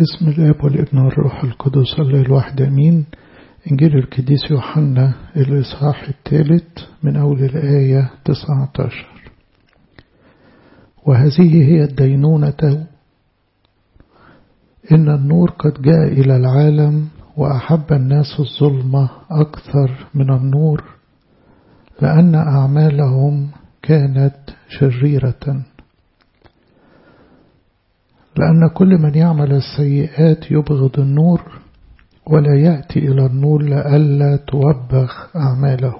بسم الاب والابن والروح القدس الله الواحد امين انجيل القديس يوحنا الاصحاح الثالث من اول الايه 19 وهذه هي الدينونه ان النور قد جاء الى العالم واحب الناس الظلمه اكثر من النور لان اعمالهم كانت شريره لأن كل من يعمل السيئات يبغض النور ولا يأتي إلى النور لئلا توبخ أعماله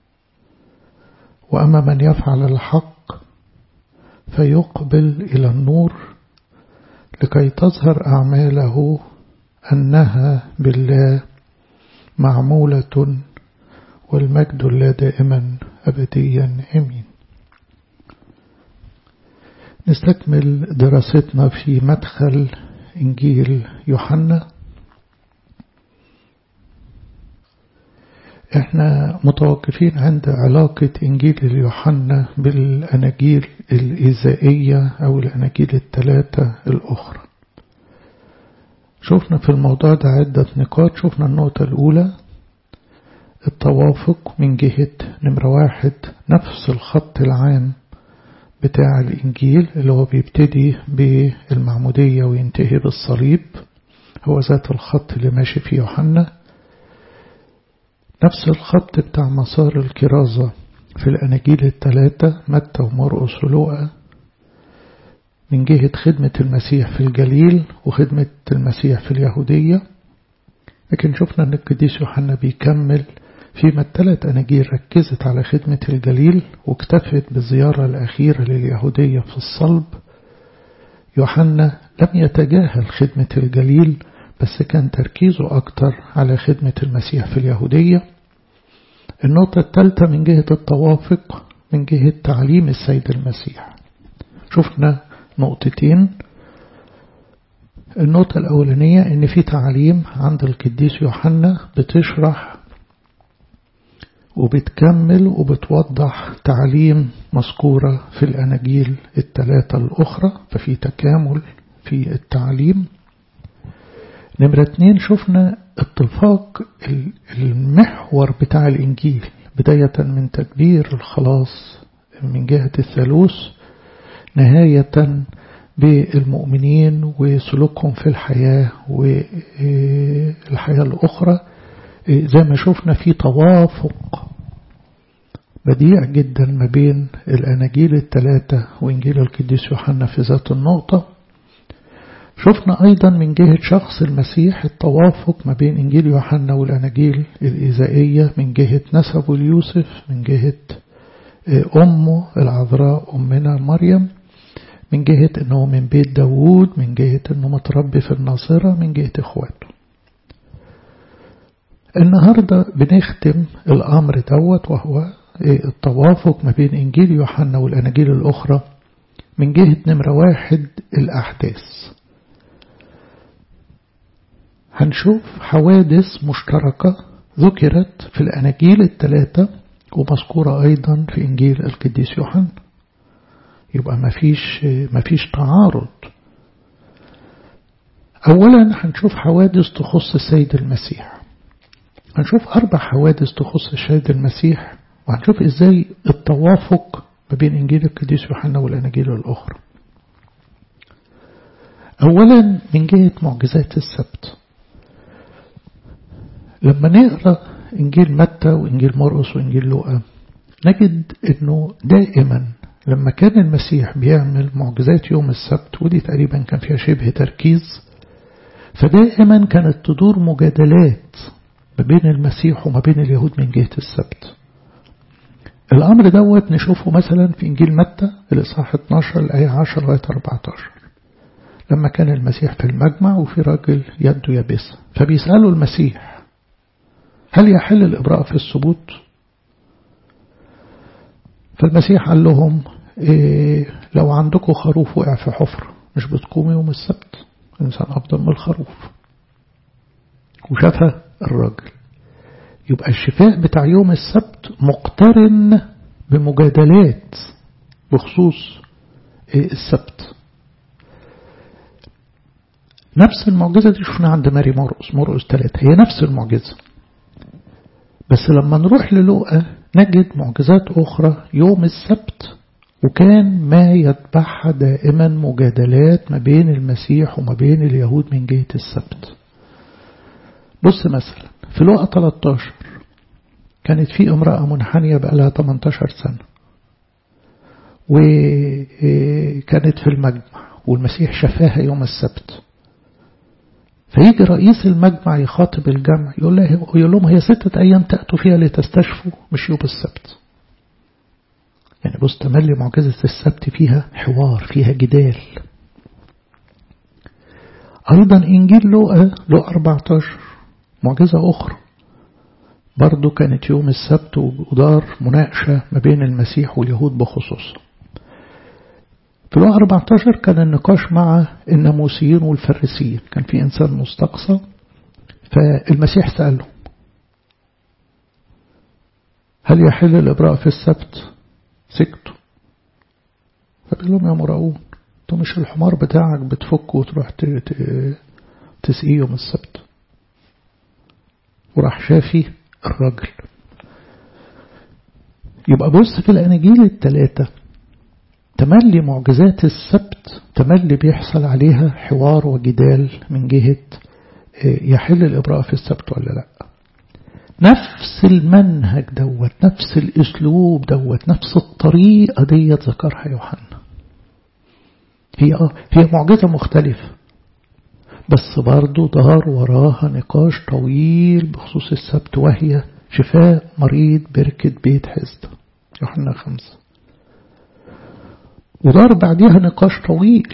وأما من يفعل الحق فيقبل إلى النور لكي تظهر أعماله أنها بالله معمولة والمجد لا دائما أبديا أمين نستكمل دراستنا في مدخل إنجيل يوحنا احنا متوقفين عند علاقة إنجيل يوحنا بالأناجيل الإيزائية أو الأناجيل الثلاثة الأخرى شفنا في الموضوع ده عدة نقاط شفنا النقطة الأولى التوافق من جهة نمرة واحد نفس الخط العام بتاع الإنجيل اللي هو بيبتدي بالمعمودية وينتهي بالصليب هو ذات الخط اللي ماشي فيه يوحنا نفس الخط بتاع مسار الكرازة في الأناجيل الثلاثة متى ومرقس ولوقا من جهة خدمة المسيح في الجليل وخدمة المسيح في اليهودية لكن شفنا أن القديس يوحنا بيكمل فيما الثلاث أناجيل ركزت على خدمة الجليل واكتفت بالزيارة الأخيرة لليهودية في الصلب يوحنا لم يتجاهل خدمة الجليل بس كان تركيزه أكتر على خدمة المسيح في اليهودية النقطة الثالثة من جهة التوافق من جهة تعليم السيد المسيح شفنا نقطتين النقطة الأولانية إن في تعليم عند القديس يوحنا بتشرح وبتكمل وبتوضح تعليم مذكورة في الأناجيل الثلاثة الأخرى ففي تكامل في التعليم نمرة اتنين شفنا اتفاق المحور بتاع الإنجيل بداية من تكبير الخلاص من جهة الثالوث نهاية بالمؤمنين وسلوكهم في الحياة والحياة الأخرى زي ما شفنا في توافق بديع جدا ما بين الأناجيل الثلاثة وإنجيل القديس يوحنا في ذات النقطة شفنا أيضا من جهة شخص المسيح التوافق ما بين إنجيل يوحنا والأناجيل الإيزائية من جهة نسبه ليوسف من جهة أمه العذراء أمنا مريم من جهة أنه من بيت داوود من جهة أنه متربي في الناصرة من جهة إخواته النهاردة بنختم الأمر دوت وهو التوافق ما بين إنجيل يوحنا والأناجيل الأخرى من جهة نمرة واحد الأحداث هنشوف حوادث مشتركة ذكرت في الأناجيل الثلاثة ومذكورة أيضا في إنجيل القديس يوحنا يبقى مفيش مفيش تعارض أولا هنشوف حوادث تخص السيد المسيح هنشوف أربع حوادث تخص السيد المسيح وهنشوف إزاي التوافق ما بين إنجيل القديس يوحنا والأناجيل الأخرى أولا من جهة معجزات السبت لما نقرأ إنجيل متى وإنجيل مرقس وإنجيل لوقا نجد أنه دائما لما كان المسيح بيعمل معجزات يوم السبت ودي تقريبا كان فيها شبه تركيز فدائما كانت تدور مجادلات ما بين المسيح وما بين اليهود من جهة السبت الأمر دوت نشوفه مثلا في إنجيل متى الإصحاح 12 الآية 10 لغاية 14 لما كان المسيح في المجمع وفي راجل يده يابسة فبيسألوا المسيح هل يحل الإبراء في الثبوت فالمسيح قال لهم إيه لو عندكم خروف وقع في حفرة مش بتقوموا يوم السبت الإنسان أفضل من الخروف وشافها الراجل يبقى الشفاء بتاع يوم السبت مقترن بمجادلات بخصوص السبت نفس المعجزة دي شفنا عند ماري مرقس مرقس ثلاثة هي نفس المعجزة بس لما نروح للوقا نجد معجزات أخرى يوم السبت وكان ما يتبعها دائما مجادلات ما بين المسيح وما بين اليهود من جهة السبت بص مثلا في لوقا 13 كانت في امرأة منحنية بقى لها 18 سنة وكانت في المجمع والمسيح شفاها يوم السبت فيجي رئيس المجمع يخاطب الجمع يقول, له يقول لهم هي ستة أيام تأتوا فيها لتستشفوا مش يوم السبت يعني بص تملي معجزة السبت فيها حوار فيها جدال أيضا إنجيل لوقا لوقا 14 معجزة أخرى برضو كانت يوم السبت ودار مناقشة ما بين المسيح واليهود بخصوص في لوقا 14 كان النقاش مع الناموسيين والفريسيين كان في إنسان مستقصى فالمسيح سأله هل يحل الإبراء في السبت سكتوا فقال لهم يا مراؤون انتوا مش الحمار بتاعك بتفك وتروح تسقيه يوم السبت وراح شافي الراجل يبقى بص في الأناجيل الثلاثة تملي معجزات السبت تملي بيحصل عليها حوار وجدال من جهة يحل الإبراء في السبت ولا لا نفس المنهج دوت نفس الأسلوب دوت نفس الطريقة ديت ذكرها يوحنا هي هي معجزة مختلفة بس برضو دار وراها نقاش طويل بخصوص السبت وهي شفاء مريض بركة بيت حزدة يوحنا خمسة ودار بعديها نقاش طويل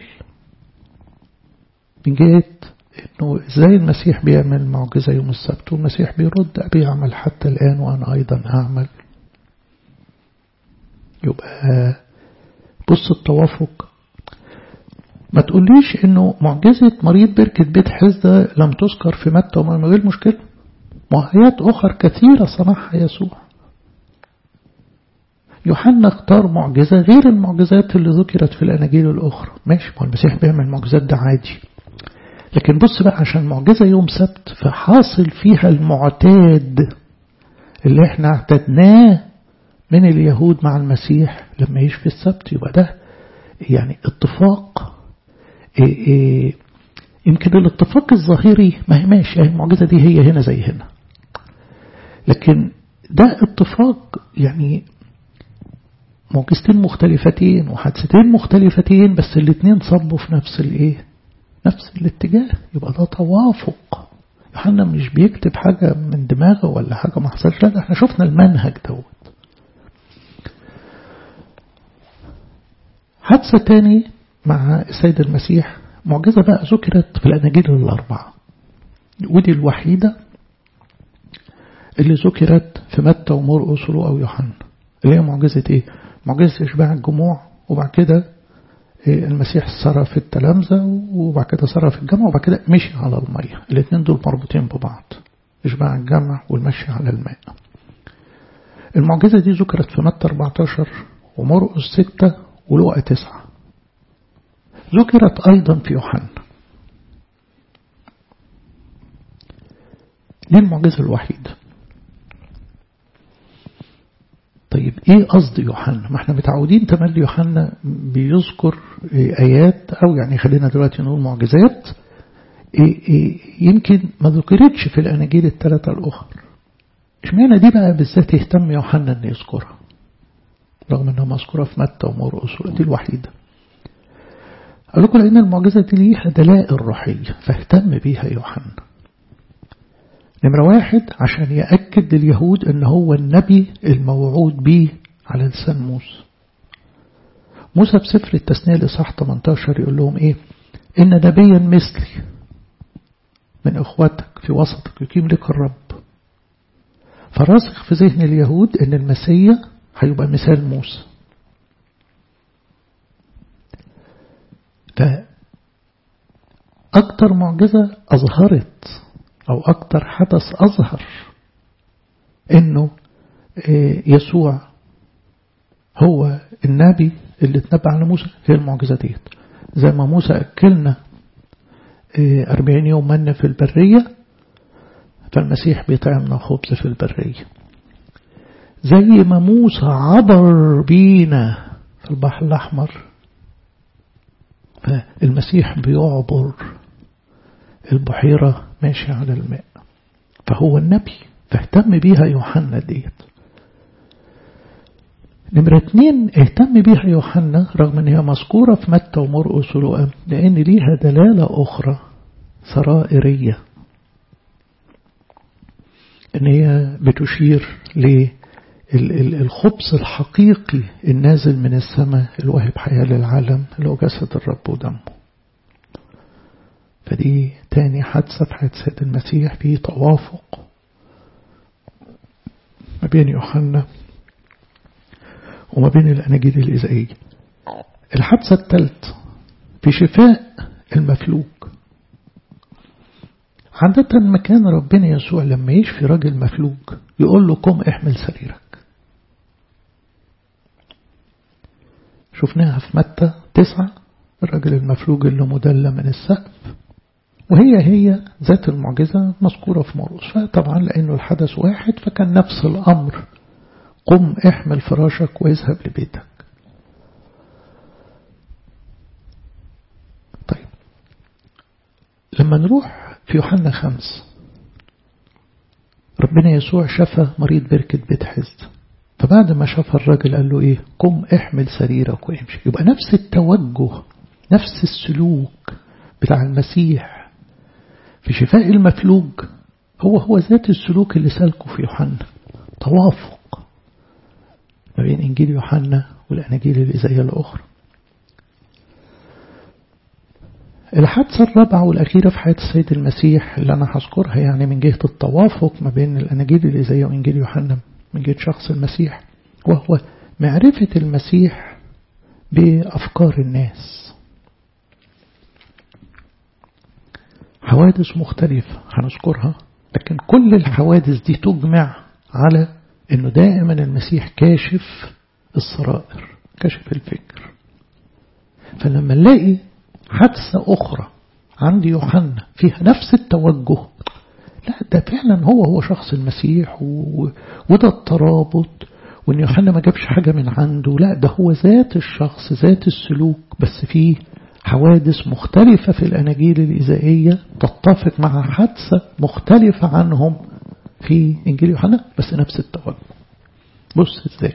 من جهة انه ازاي المسيح بيعمل معجزة يوم السبت والمسيح بيرد بيعمل حتى الآن وأنا أيضا أعمل يبقى بص التوافق ما تقوليش انه معجزة مريض بركة بيت حزدة لم تذكر في متى وما غير مشكلة معايات أخر كثيرة صنعها يسوع يوحنا اختار معجزة غير المعجزات اللي ذكرت في الأناجيل الأخرى ماشي ما المسيح بيعمل معجزات ده عادي لكن بص بقى عشان معجزة يوم سبت فحاصل فيها المعتاد اللي احنا اعتدناه من اليهود مع المسيح لما يشفي السبت يبقى ده يعني اتفاق إيه إيه يمكن الاتفاق الظاهري ما هي ماشي يعني المعجزة دي هي هنا زي هنا لكن ده اتفاق يعني معجزتين مختلفتين وحادثتين مختلفتين بس الاتنين صبوا في نفس الايه نفس الاتجاه يبقى ده توافق يوحنا مش بيكتب حاجة من دماغه ولا حاجة ما حصلش لا احنا شفنا المنهج دوت حادثة تاني مع السيد المسيح معجزة بقى ذكرت في الأناجيل الأربعة ودي الوحيدة اللي ذكرت في متى ومرقس ولوقا ويوحنا اللي هي معجزة ايه؟ معجزة إشباع الجموع وبعد كده المسيح صرف التلامذة وبعد كده صرف الجمع وبعد كده مشي على المية الاثنين دول مربوطين ببعض إشباع الجمع والمشي على الماء المعجزة دي ذكرت في متى 14 ومرقس 6 ولوقا 9 ذكرت أيضا في يوحنا دي المعجزة الوحيدة طيب ايه قصد يوحنا ما احنا متعودين تملي يوحنا بيذكر ايات او يعني خلينا دلوقتي نقول معجزات إيه إيه يمكن ما ذكرتش في الاناجيل الثلاثه الاخر اشمعنى دي بقى بالذات يهتم يوحنا ان يذكرها رغم انها مذكوره في متى ومرقس دي الوحيده اقول لكم لان المعجزه دي ليها دلائل روحيه فاهتم بيها يوحنا نمرة واحد عشان يأكد لليهود ان هو النبي الموعود به على لسان موسى موسى بسفر التثنية لصح 18 يقول لهم ايه ان نبيا مثلي من اخواتك في وسطك يقيم لك الرب فراسخ في ذهن اليهود ان المسيح هيبقى مثال موسى فأكتر معجزة أظهرت أو أكتر حدث أظهر إنه يسوع هو النبي اللي اتنبأ على موسى هي المعجزة ديت زي ما موسى أكلنا أربعين يوم من في البرية فالمسيح بيطعمنا خبز في البرية زي ما موسى عبر بينا في البحر الأحمر فالمسيح بيعبر البحيرة ماشي على الماء فهو النبي فاهتم بيها يوحنا ديت نمرة اتنين اهتم بيها يوحنا رغم ان هي مذكورة في متى ومرقس ولوقا لان ليها دلالة اخرى سرائرية ان هي بتشير للخبز الحقيقي النازل من السماء الواهب حياة للعالم اللي هو جسد الرب ودمه فدي تاني حادثة في حادثة المسيح في توافق ما بين يوحنا وما بين الأناجيل الإزائية الحادثة الثالثة في شفاء المفلوج عادة ما كان ربنا يسوع لما يشفي راجل مفلوج يقول له قم احمل سريرك شفناها في متى تسعة الراجل المفلوج اللي مدلى من السقف وهي هي ذات المعجزة مذكورة في مرقس فطبعا لأنه الحدث واحد فكان نفس الأمر قم احمل فراشك واذهب لبيتك طيب لما نروح في يوحنا خمس ربنا يسوع شفى مريض بركة بيت حزد فبعد ما شفى الراجل قال له ايه قم احمل سريرك وامشي يبقى نفس التوجه نفس السلوك بتاع المسيح في شفاء المفلوج هو هو ذات السلوك اللي سلكه في يوحنا توافق ما بين إنجيل يوحنا والأناجيل الإزاية الأخرى الحادثة الرابعة والأخيرة في حياة السيد المسيح اللي أنا هذكرها يعني من جهة التوافق ما بين الأناجيل الإزاية وإنجيل يوحنا من جهة شخص المسيح وهو معرفة المسيح بأفكار الناس حوادث مختلفة هنذكرها لكن كل الحوادث دي تجمع على انه دائما المسيح كاشف السرائر كاشف الفكر فلما نلاقي حادثة أخرى عند يوحنا فيها نفس التوجه لا ده فعلا هو هو شخص المسيح و... وده الترابط وان يوحنا ما جابش حاجة من عنده لا ده هو ذات الشخص ذات السلوك بس فيه حوادث مختلفة في الأناجيل الإزائية تتفق مع حادثة مختلفة عنهم في إنجيل يوحنا بس نفس التوجه بص ازاي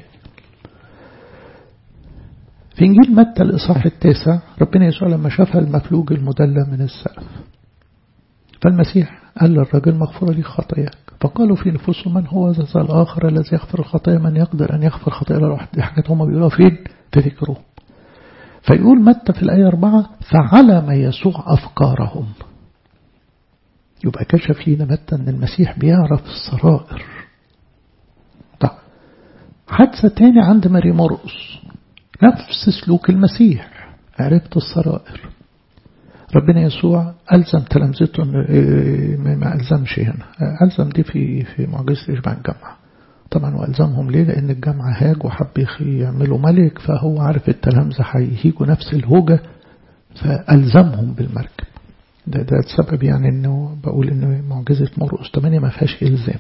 في إنجيل متى الإصحاح التاسع ربنا يسوع لما شاف المفلوج المدلى من السقف فالمسيح قال للرجل مغفورة لي خطاياك فقالوا في نفوسهم من هو ذا الآخر الذي يغفر الخطايا من يقدر أن يغفر خطايا الواحد دي حاجات هم بيقولوها فين في فكرهم فيقول متى في الآية أربعة فعلم يسوع أفكارهم يبقى كشف لنا متى أن المسيح بيعرف السرائر طب حادثة تاني عند ماري مرقس نفس سلوك المسيح عرفت السرائر ربنا يسوع ألزم تلامذته ما ألزمش هنا ألزم دي في في معجزة إشباع الجامعة طبعا وألزمهم ليه لأن الجامعة هاج وحب يعملوا ملك فهو عارف التلامذة هيهيجوا نفس الهوجة فألزمهم بالمركب ده ده السبب يعني انه بقول انه معجزة مرقس 8 ما فيهاش إلزام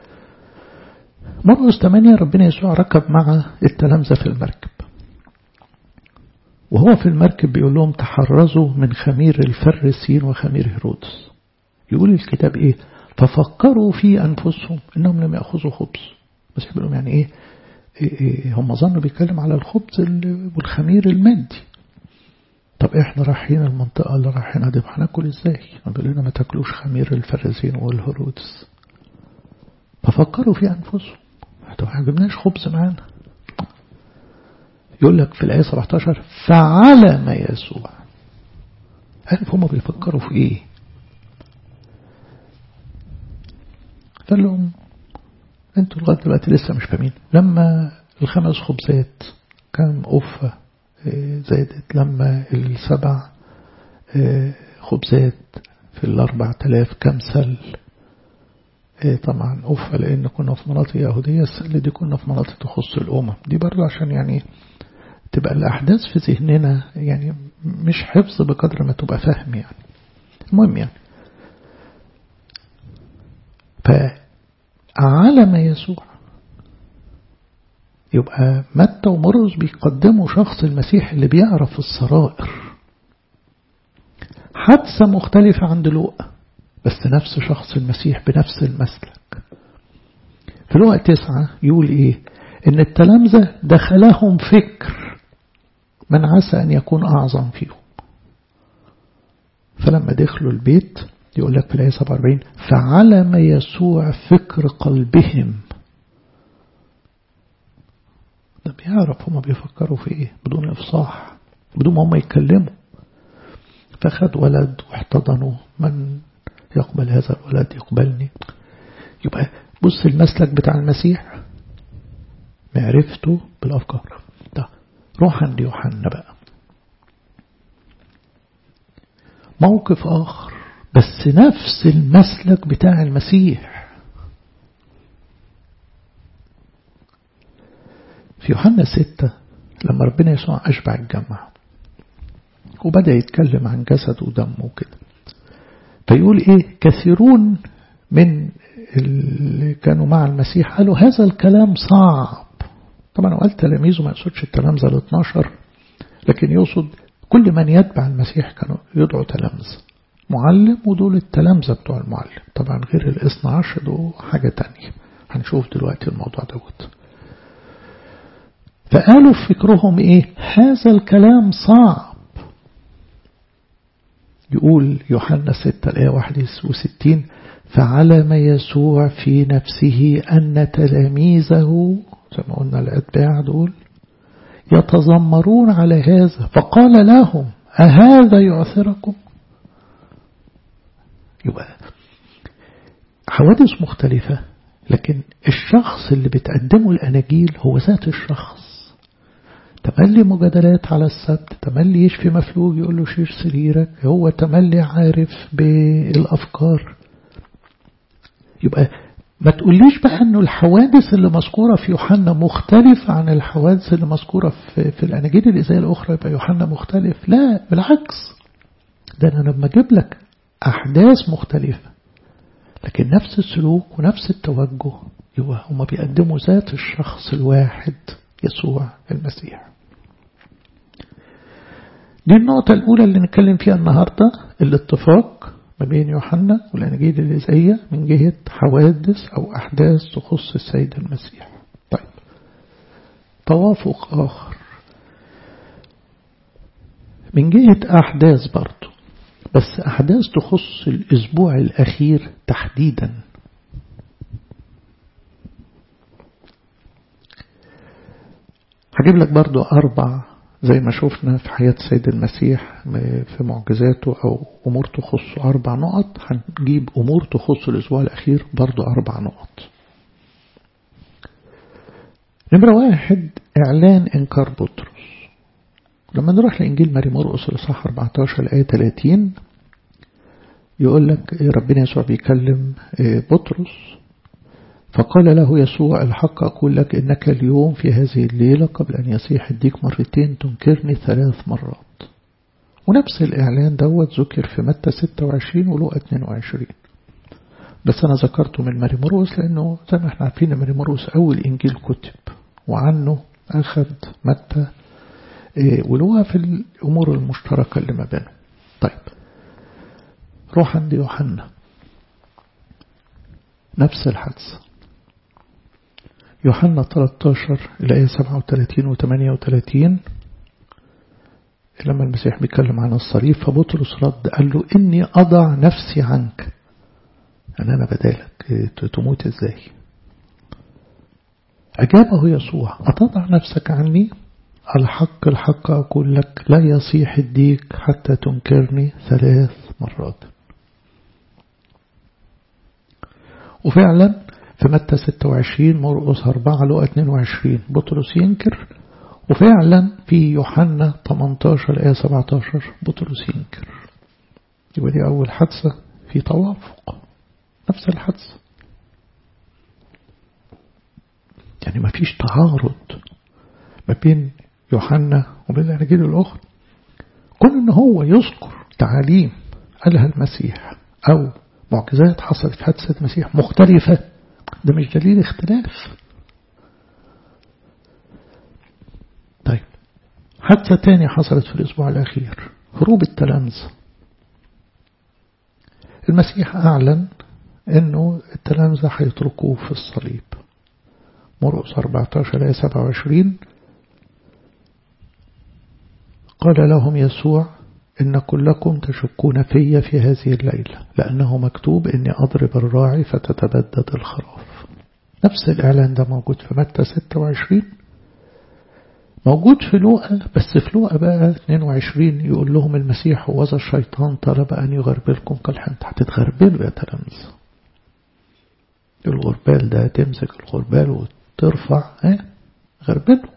مرقس 8 ربنا يسوع ركب مع التلامذة في المركب وهو في المركب بيقول لهم تحرزوا من خمير الفرسين وخمير هيرودس يقول الكتاب ايه ففكروا في أنفسهم إنهم لم يأخذوا خبز بس يقول لهم يعني إيه, إيه, إيه هم ظنوا بيتكلم على الخبز والخمير المادي طب احنا رايحين المنطقة اللي رايحينها دي هناكل ازاي بيقول لنا ما تاكلوش خمير الفرزين والهرودس ففكروا في أنفسهم طب ما جبناش خبز معانا يقول لك في الآية 17 فعلم يسوع عارف هم بيفكروا في ايه قال لهم انتوا لغاية دلوقتي لسه مش فاهمين لما الخمس خبزات كم أفة زادت لما السبع خبزات في الأربع تلاف كم سل طبعا أفة لأن كنا في مناطق يهودية السل دي كنا في مناطق تخص الأمم دي برضه عشان يعني تبقى الأحداث في ذهننا يعني مش حفظ بقدر ما تبقى فهم يعني المهم يعني فعلم يسوع يبقى متى ومرقس بيقدموا شخص المسيح اللي بيعرف السرائر حادثة مختلفة عند لوقا بس نفس شخص المسيح بنفس المسلك في لوقا تسعة يقول ايه ان التلامذة دخلهم فكر من عسى ان يكون اعظم فيهم فلما دخلوا البيت يقول لك في الآية 47 فعلم يسوع فكر قلبهم ده بيعرف هما بيفكروا في ايه بدون افصاح بدون ما هما يتكلموا فخد ولد واحتضنوا من يقبل هذا الولد يقبلني يبقى بص المسلك بتاع المسيح معرفته بالأفكار ده روح عند يوحنا بقى موقف آخر بس نفس المسلك بتاع المسيح في يوحنا ستة لما ربنا يسوع أشبع الجمع وبدأ يتكلم عن جسد ودمه وكده فيقول إيه كثيرون من اللي كانوا مع المسيح قالوا هذا الكلام صعب طبعا هو قال تلاميذه ما يقصدش التلامذة ال 12 لكن يقصد كل من يتبع المسيح كانوا يدعوا تلامذة معلم ودول التلامذة بتوع المعلم طبعا غير الاثنى عشر دول حاجة تانية هنشوف دلوقتي الموضوع دوت فقالوا في فكرهم ايه هذا الكلام صعب يقول يوحنا 6 الآية 61 فعلم يسوع في نفسه أن تلاميذه زي ما قلنا الأتباع دول يتذمرون على هذا فقال لهم أهذا يعثركم يبقى حوادث مختلفة لكن الشخص اللي بتقدمه الأناجيل هو ذات الشخص تملي مجادلات على السبت تملي يشفي مفلوج يقول له شير سريرك هو تملي عارف بالأفكار يبقى ما تقوليش بقى انه الحوادث اللي مذكورة في يوحنا مختلفة عن الحوادث اللي مذكورة في, في الأناجيل اللي زي الأخرى يبقى يوحنا مختلف لا بالعكس ده أنا لما أجيب لك أحداث مختلفة لكن نفس السلوك ونفس التوجه يبقى هما بيقدموا ذات الشخص الواحد يسوع المسيح دي النقطة الأولى اللي نتكلم فيها النهاردة الاتفاق ما بين يوحنا والأناجيل الإزائية من جهة حوادث أو أحداث تخص السيد المسيح طيب توافق آخر من جهة أحداث برضو بس أحداث تخص الأسبوع الأخير تحديدا هجيب لك برضو أربع زي ما شفنا في حياة سيد المسيح في معجزاته أو أمور تخص أربع نقط هنجيب أمور تخص الأسبوع الأخير برضو أربع نقط نمرة واحد إعلان إنكار بطرس لما نروح لإنجيل ماري مرقس الإصحاح 14 الآية 30 يقول لك ربنا يسوع بيكلم بطرس فقال له يسوع الحق أقول لك إنك اليوم في هذه الليلة قبل أن يصيح الديك مرتين تنكرني ثلاث مرات ونفس الإعلان دوت ذكر في متى 26 ولوقا 22 بس أنا ذكرته من ماري مرقس لأنه زي ما احنا عارفين ماري مرقس أول إنجيل كتب وعنه أخذ متى ولوقا في الأمور المشتركة اللي ما بينهم طيب روح عند يوحنا نفس الحادثة يوحنا 13 الآية 37 و 38 لما المسيح بيتكلم عن الصليب فبطرس رد قال له إني أضع نفسي عنك يعني أنا بدالك تموت إزاي أجابه يسوع أتضع نفسك عني الحق الحق أقول لك لا يصيح الديك حتى تنكرني ثلاث مرات وفعلا في متى 26 مرقس 4 لقى 22 بطرس ينكر وفعلا في يوحنا 18 آية 17 بطرس ينكر يبقى دي أول حادثة في توافق نفس الحادثة يعني ما فيش تعارض ما بين يوحنا وبين الأناجيل الأخرى كون إن هو يذكر تعاليم قالها المسيح أو معجزات حصلت في حادثة المسيح مختلفة ده مش دليل اختلاف طيب حادثة تانية حصلت في الأسبوع الأخير هروب التلامذة المسيح أعلن أنه التلامذة هيتركوه في الصليب مرقس 14 آية 27 قال لهم يسوع إن كلكم تشكون في في هذه الليلة لأنه مكتوب إني أضرب الراعي فتتبدد الخراف نفس الإعلان ده موجود في متى 26 موجود في لوقا بس في لوقا بقى 22 يقول لهم المسيح وذا الشيطان طلب أن يغربلكم كالحنت هتتغربلوا يا تلاميذ الغربال ده تمسك الغربال وترفع ها غربله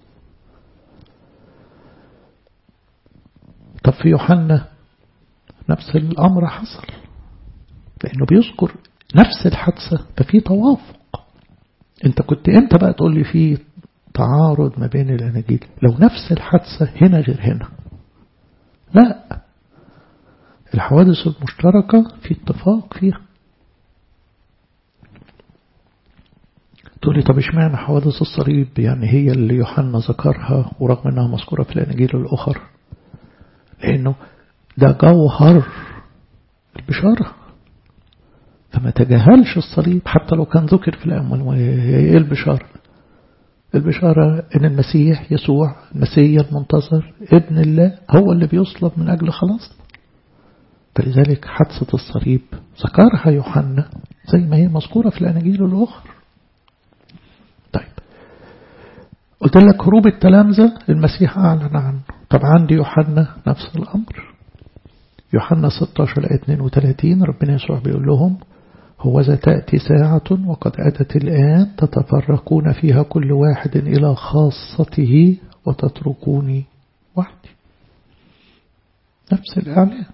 طب في يوحنا نفس الأمر حصل لأنه بيذكر نفس الحادثة ففي توافق انت كنت امتى بقى تقول لي في تعارض ما بين الأناجيل لو نفس الحادثة هنا غير هنا لا الحوادث المشتركة في اتفاق فيها تقول لي طب اشمعنى حوادث الصليب يعني هي اللي يوحنا ذكرها ورغم انها مذكورة في الاناجيل الاخر لانه ده جوهر البشارة فما تجاهلش الصليب حتى لو كان ذكر في الأمل ايه البشارة البشارة ان المسيح يسوع المسيح المنتظر ابن الله هو اللي بيصلب من اجل خلاص فلذلك حادثة الصليب ذكرها يوحنا زي ما هي مذكورة في الأناجيل الأخرى طيب قلت لك هروب التلامذة المسيح أعلن عنه طب عندي يوحنا نفس الأمر يوحنا 16 آية 32 ربنا يسوع بيقول لهم هو ذا تأتي ساعة وقد أتت الآن تتفرقون فيها كل واحد إلى خاصته وتتركوني وحدي نفس الإعلان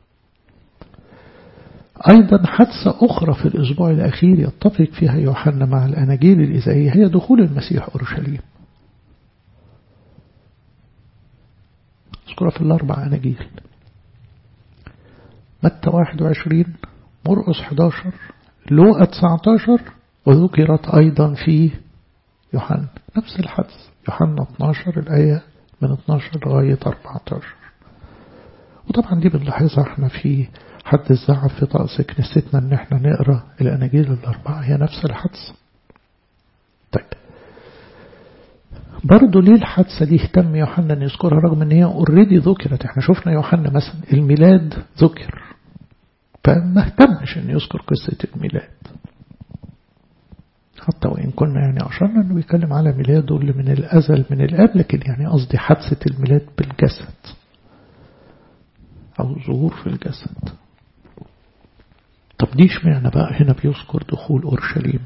أيضا حادثة أخرى في الأسبوع الأخير يتفق فيها يوحنا مع الأناجيل الإزائية هي دخول المسيح أورشليم اذكرها في الأربع أناجيل متى 21 مرقس 11 لوقا 19 وذكرت أيضا في يوحنا نفس الحدث يوحنا 12 الآية من 12 لغاية 14 وطبعا دي بنلاحظها احنا في حد الزعف في طقس كنيستنا ان احنا نقرا الاناجيل الاربعه هي نفس الحادثه. طيب برضه ليه الحادثه دي اهتم يوحنا ان يذكرها رغم ان هي اوريدي ذكرت احنا شفنا يوحنا مثلا الميلاد ذكر فما اهتمش ان يذكر قصه الميلاد. حتى وإن كنا يعني أشرنا أنه بيتكلم على ميلاده اللي من الأزل من الآب لكن يعني قصدي حادثة الميلاد بالجسد أو ظهور في الجسد طب دي اشمعنى بقى هنا بيذكر دخول أورشليم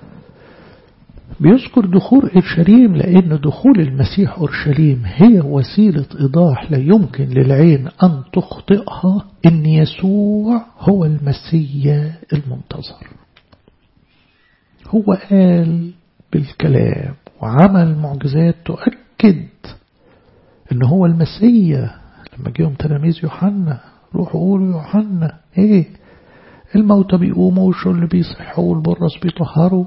بيذكر دخول أورشليم لأن دخول المسيح أورشليم هي وسيلة إيضاح لا يمكن للعين أن تخطئها إن يسوع هو المسيا المنتظر هو قال بالكلام وعمل معجزات تؤكد إن هو المسيا لما جيهم تلاميذ يوحنا روحوا قولوا يوحنا ايه الموتى بيقوموا والشل بيصحوا والبرص بيطهروا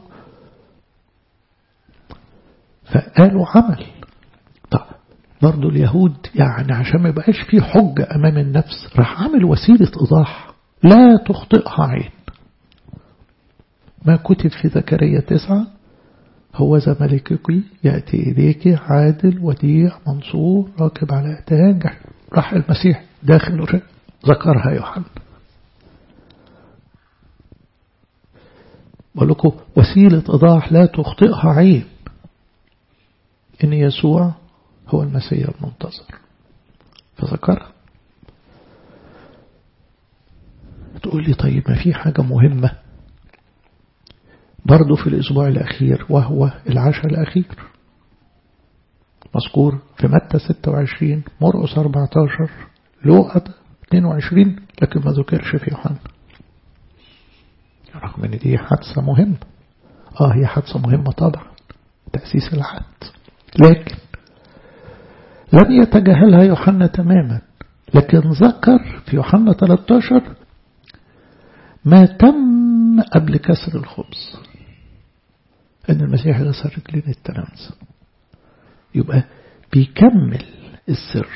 فقالوا عمل طب برضو اليهود يعني عشان ما يبقاش في حجة أمام النفس راح عامل وسيلة إيضاح لا تخطئها عين ما كتب في زكريا تسعة هو ذا ملكك يأتي إليك عادل وديع منصور راكب على أتان راح المسيح داخل ذكرها يوحنا بقول لكم وسيلة إيضاح لا تخطئها عين إن يسوع هو المسيح المنتظر فذكرها تقول لي طيب ما في حاجة مهمة برضو في الأسبوع الأخير وهو العشاء الأخير مذكور في متى 26 مرقس 14 لوقا 22 لكن ما ذكرش في يوحنا رغم ان دي حادثة مهمة اه هي حادثة مهمة طبعا تأسيس العهد لكن لم يتجاهلها يوحنا تماما لكن ذكر في يوحنا 13 ما تم قبل كسر الخبز أن المسيح غسل رجلين التلامذة يبقى بيكمل السر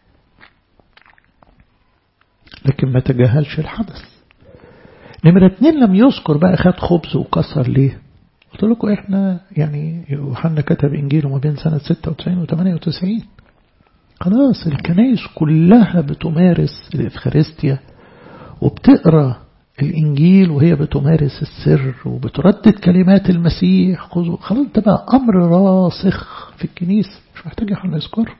لكن ما تجاهلش الحدث نمرة اتنين لم يذكر بقى خد خبز وكسر ليه قلت لكم احنا يعني يوحنا كتب انجيله ما بين سنة 96 و 98 خلاص الكنائس كلها بتمارس الإفخارستيا وبتقرأ الإنجيل وهي بتمارس السر وبتردد كلمات المسيح خلاص ده بقى أمر راسخ في الكنيسة مش محتاج احنا نذكره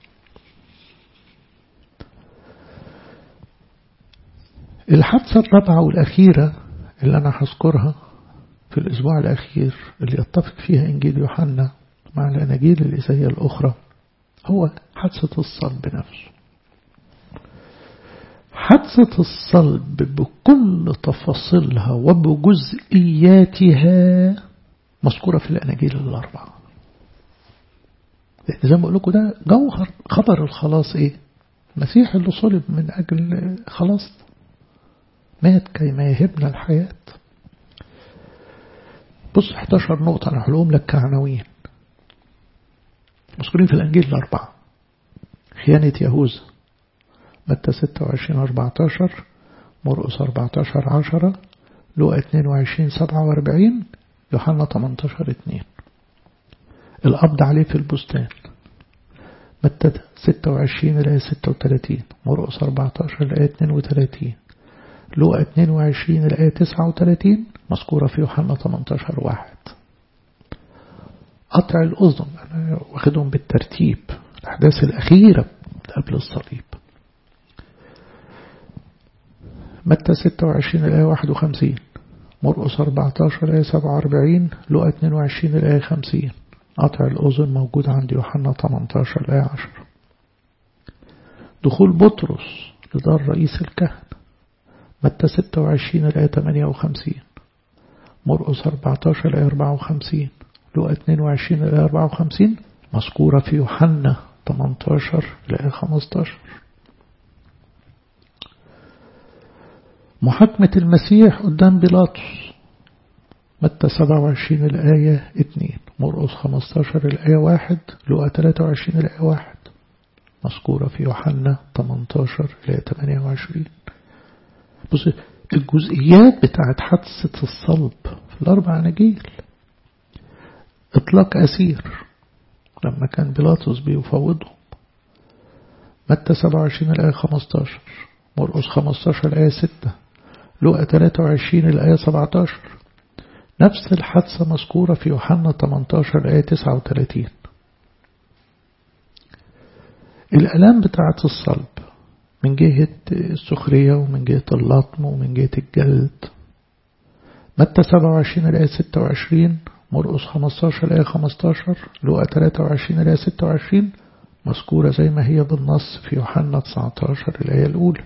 الحادثة الرابعة والأخيرة اللي أنا هذكرها في الأسبوع الأخير اللي يتفق فيها إنجيل يوحنا مع الأناجيل الإسائية الأخرى هو حادثة الصلب نفسه حادثة الصلب بكل تفاصيلها وبجزئياتها مذكورة في الأناجيل الأربعة زي ما بقول لكم ده جوهر خبر الخلاص إيه المسيح اللي صلب من أجل خلاص مات كيما يهبنا الحياة بص 11 نقطة أنا هقولهم لك كعناوين مذكورين في الأنجيل الأربعة خيانة يهوذا متى 26 14 مرقس 14 10 لوقا 22 47 يوحنا 18 2 القبض عليه في البستان متى 26 الآية 36 مرقس 14 الآية 32 لوقا 22 الآية 39 مذكورة في يوحنا 18 واحد قطع الأذن أنا واخدهم بالترتيب الأحداث الأخيرة قبل الصليب متى 26 الآية 51 مرقس 14 الآية 47 لوقا 22 الآية 50 قطع الأذن موجود عند يوحنا 18 الآية 10 دخول بطرس لدار رئيس الكهنة متى 26 الآية 58 مرقس 14 الآية 54 لوقا 22 الآية 54 مذكورة في يوحنا 18 الآية 15 محاكمة المسيح قدام بيلاطس متى 27 الآية 2 مرقس 15 الآية 1 لوقا 23 الآية 1 مذكورة في يوحنا 18 الآية 28 بص الجزئيات بتاعت حادثة الصلب في الأربع نجيل إطلاق أسير لما كان بيلاطس بيفوضهم متى 27 الآية 15 مرقس 15 الآية 6 لوقا 23 الآية 17 نفس الحادثة مذكورة في يوحنا 18 الآية 39 الألام بتاعة الصلب من جهة السخرية ومن جهة اللطم ومن جهة الجلد متى 27 الآية 26 مرقس 15 الآية 15 لوقا 23 الآية 26 مذكورة زي ما هي بالنص في يوحنا 19 الآية الأولى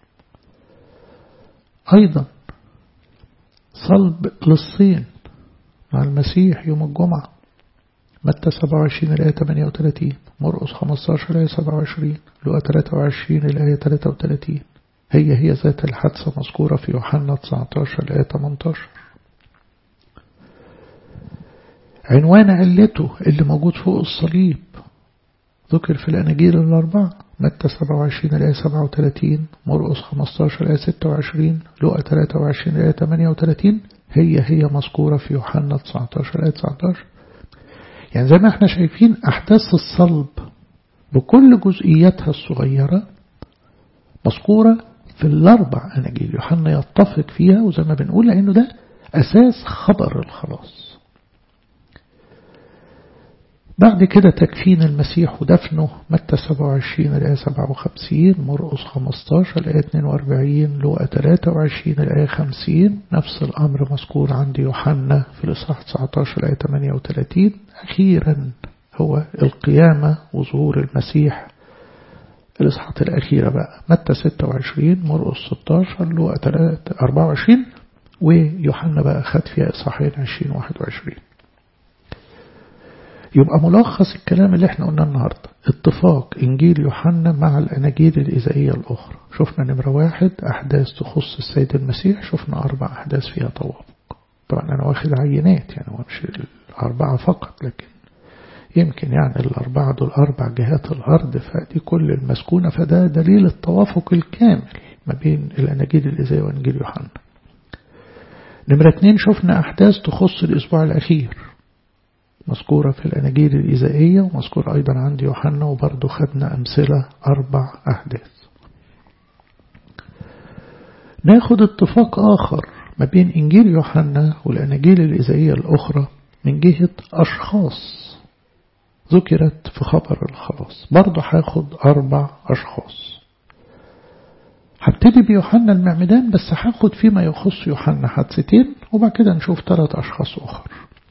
أيضا صلب للصين مع المسيح يوم الجمعة متى 27 الآية 38 مرقس 15 الآية 27 لوقا 23 الآية 33 هي هي ذات الحادثة مذكورة في يوحنا 19 الآية 18 عنوان علته اللي موجود فوق الصليب ذكر في الأناجيل الأربعة متى 27 الآية 37 مرقس 15 الآية 26 لوقا 23 الآية 38 هي هي مذكورة في يوحنا 19 الآية 19 يعني زي ما احنا شايفين أحداث الصلب بكل جزئياتها الصغيرة مذكورة في الأربع أناجيل يوحنا يتفق فيها وزي ما بنقول لأنه ده أساس خبر الخلاص بعد كده تكفين المسيح ودفنه متى 27 الآية 57 مرقس 15 الآية 42 لوقا 23 الآية 50 نفس الأمر مذكور عند يوحنا في الإصحاح 19 الآية 38 أخيرا هو القيامة وظهور المسيح الإصحاحات الأخيرة بقى متى 26 مرقس 16 لوقا 24 ويوحنا بقى خد فيها إصحاحين 20 21 يبقى ملخص الكلام اللي احنا قلناه النهاردة اتفاق إنجيل يوحنا مع الأناجيل الإزائية الأخرى شفنا نمرة واحد أحداث تخص السيد المسيح شفنا أربع أحداث فيها توافق طبعا أنا واخد عينات يعني مش الأربعة فقط لكن يمكن يعني الأربعة دول أربع جهات الأرض فدي كل المسكونة فده دليل التوافق الكامل ما بين الأناجيل الإزائية وإنجيل يوحنا نمرة اتنين شفنا أحداث تخص الأسبوع الأخير مذكورة في الأناجيل الإزائية ومذكورة أيضا عند يوحنا وبرضه خدنا أمثلة أربع أحداث ناخد اتفاق آخر ما بين إنجيل يوحنا والأناجيل الإزائية الأخرى من جهة أشخاص ذكرت في خبر الخلاص برضه هاخد أربع أشخاص هبتدي بيوحنا المعمدان بس هاخد فيما يخص يوحنا حادثتين وبعد كده نشوف ثلاث أشخاص أخر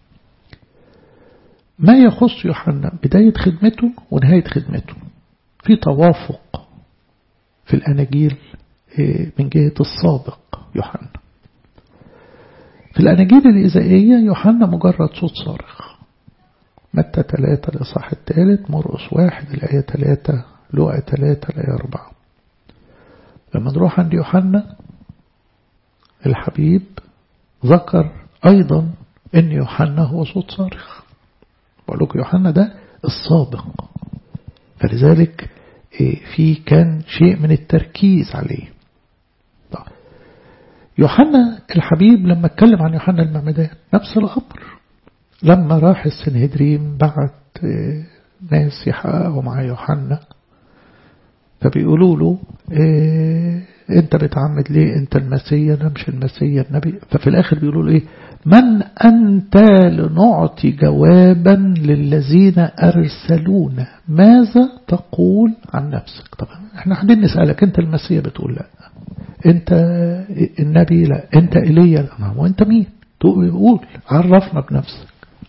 ما يخص يوحنا بداية خدمته ونهاية خدمته في توافق في الأناجيل من جهة السابق يوحنا في الأناجيل الإزائية يوحنا مجرد صوت صارخ متى ثلاثة الإصحاح الثالث مرقس واحد الآية ثلاثة لوقا ثلاثة الآية أربعة لما نروح عند يوحنا الحبيب ذكر أيضا أن يوحنا هو صوت صارخ بقول لكم يوحنا ده السابق فلذلك في كان شيء من التركيز عليه طيب يوحنا الحبيب لما اتكلم عن يوحنا المعمدان نفس الأمر لما راح السنهدريم بعت ناس يحققوا مع يوحنا فبيقولوا له إيه انت بتعمد ليه انت المسيا انا مش المسيا النبي ففي الاخر بيقولوا له ايه من انت لنعطي جوابا للذين ارسلونا ماذا تقول عن نفسك طبعا احنا قاعدين نسالك انت المسيا بتقول لا انت النبي لا انت ايليا لا ما هو انت مين تقول عرفنا بنفسك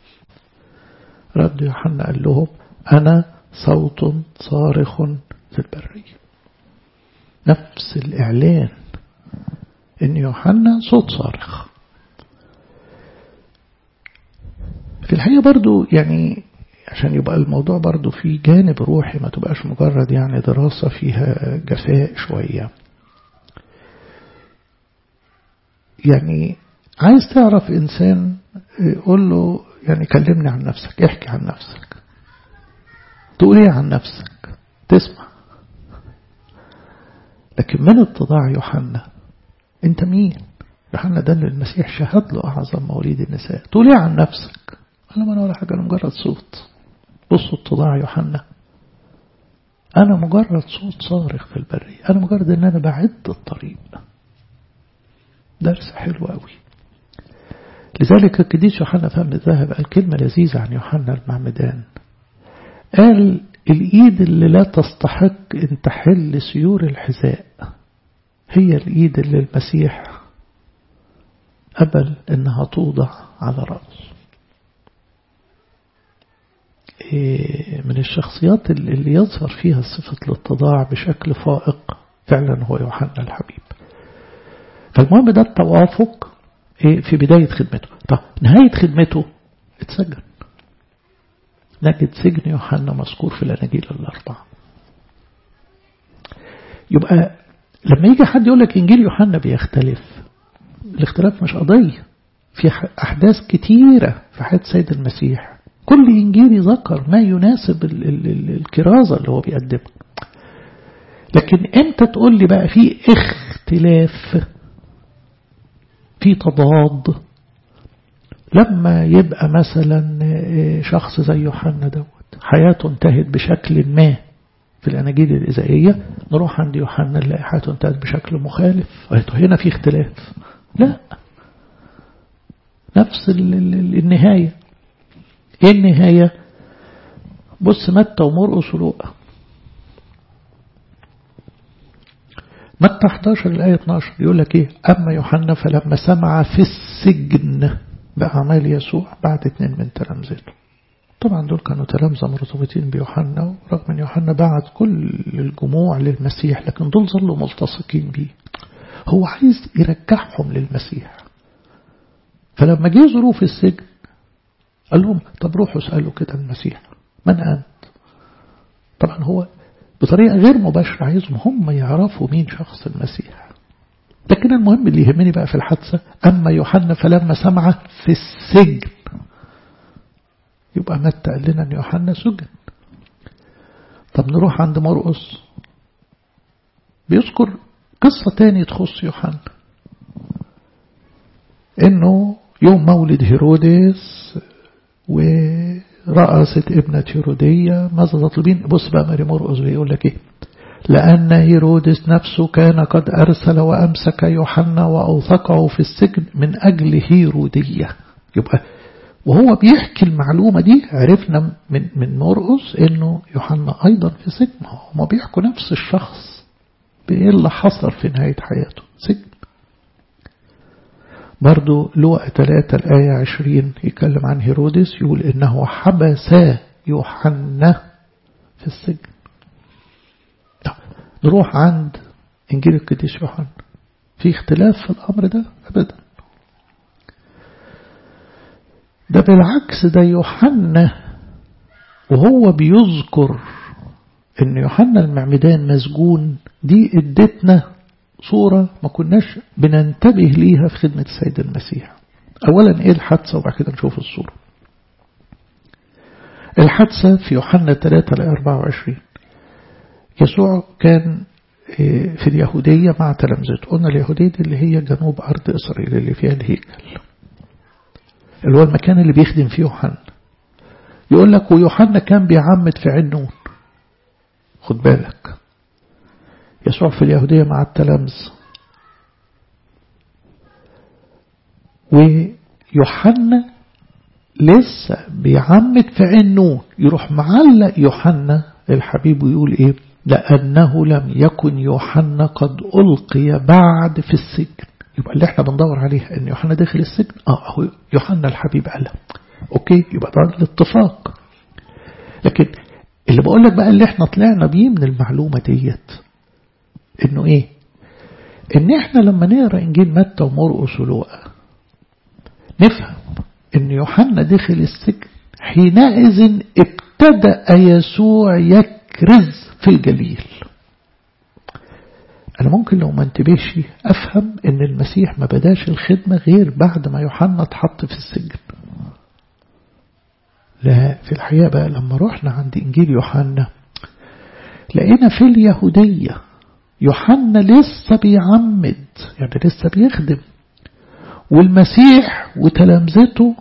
رد يوحنا قال لهم انا صوت صارخ في البرية نفس الإعلان إن يوحنا صوت صارخ في الحقيقة برضو يعني عشان يبقى الموضوع برضو في جانب روحي ما تبقاش مجرد يعني دراسة فيها جفاء شوية يعني عايز تعرف إنسان قول له يعني كلمني عن نفسك احكي عن نفسك تقول ايه عن نفسك تسمع لكن من اتضاع يوحنا انت مين يوحنا ده اللي المسيح شهد له أعظم مواليد النساء تقول ايه عن نفسك قال ما أنا ولا حاجة أنا مجرد صوت بصوا اتضاع يوحنا أنا مجرد صوت صارخ في البرية أنا مجرد أن أنا بعد الطريق درس حلو قوي لذلك القديس يوحنا فهم الذهب قال كلمة لذيذة عن يوحنا المعمدان قال الإيد اللي لا تستحق أن تحل سيور الحذاء هي الإيد اللي المسيح قبل أنها توضع على رأسه من الشخصيات اللي يظهر فيها صفة الاتضاع بشكل فائق فعلا هو يوحنا الحبيب فالمهم ده التوافق في بداية خدمته طب نهاية خدمته اتسجن نجد سجن يوحنا مذكور في الأناجيل الأربعة يبقى لما يجي حد يقول لك إنجيل يوحنا بيختلف الاختلاف مش قضية في أحداث كتيرة في حياة سيد المسيح كل إنجيل ذكر ما يناسب ال ال ال الكرازة اللي هو بيقدمها لكن أنت تقول لي بقى في اختلاف في تضاد لما يبقى مثلا شخص زي يوحنا دوت حياته انتهت بشكل ما في الأناجيل الإزائية نروح عند يوحنا نلاقي حياته انتهت بشكل مخالف هنا في اختلاف لا نفس النهاية ايه النهاية بص متى ومرقس ولوقا متى 11 الآية 12 يقول لك ايه أما يوحنا فلما سمع في السجن بأعمال يسوع بعد اتنين من تلامذته طبعا دول كانوا تلامذة مرتبطين بيوحنا ورغم ان يوحنا بعت كل الجموع للمسيح لكن دول ظلوا ملتصقين بيه هو عايز يرجعهم للمسيح فلما جه ظروف السجن قال لهم طب روحوا اسألوا كده المسيح من أنت طبعا هو بطريقة غير مباشرة عايزهم هم يعرفوا مين شخص المسيح لكن المهم اللي يهمني بقى في الحادثة أما يوحنا فلما سمع في السجن يبقى متى قال لنا أن يوحنا سجن طب نروح عند مرقس بيذكر قصة تاني تخص يوحنا انه يوم مولد هيرودس ورأست ابنة هيرودية ماذا تطلبين بص بقى ماري مرقس بيقول لك ايه لأن هيرودس نفسه كان قد أرسل وأمسك يوحنا وأوثقه في السجن من أجل هيرودية يبقى وهو بيحكي المعلومة دي عرفنا من من مرقس انه يوحنا ايضا في سجن هما بيحكوا نفس الشخص بايه اللي حصل في نهاية حياته سجن برضو لوقا 3 الآية 20 يتكلم عن هيرودس يقول إنه حبس يوحنا في السجن طب نروح عند إنجيل القديس يوحنا في اختلاف في الأمر ده أبدا ده بالعكس ده يوحنا وهو بيذكر ان يوحنا المعمدان مسجون دي ادتنا صورة ما كناش بننتبه ليها في خدمة السيد المسيح اولا ايه الحادثة وبعد كده نشوف الصورة الحادثة في يوحنا 3 ل 24 يسوع كان في اليهودية مع تلامذته قلنا اليهودية دي اللي هي جنوب أرض إسرائيل اللي فيها الهيكل اللي هو المكان اللي بيخدم فيه يوحنا يقول لك ويوحنا كان بيعمد في عنون خد بالك يسوع في اليهودية مع التلامذ ويوحنا لسه بيعمد في عنون يروح معلق يوحنا الحبيب ويقول ايه لأنه لم يكن يوحنا قد ألقي بعد في السجن يبقى اللي احنا بندور عليه ان يوحنا داخل السجن اه هو يوحنا الحبيب قالها اوكي يبقى ده الاتفاق لكن اللي بقول لك بقى اللي احنا طلعنا بيه من المعلومة ديت انه ايه ان احنا لما نقرا انجيل متى ومرقس ولوقا نفهم ان يوحنا دخل السجن حينئذ ابتدأ يسوع يكرز في الجليل أنا ممكن لو ما انتبهش أفهم إن المسيح ما بداش الخدمة غير بعد ما يوحنا اتحط في السجن لا في الحقيقة بقى لما رحنا عند إنجيل يوحنا لقينا في اليهودية يوحنا لسه بيعمد يعني لسه بيخدم والمسيح وتلامذته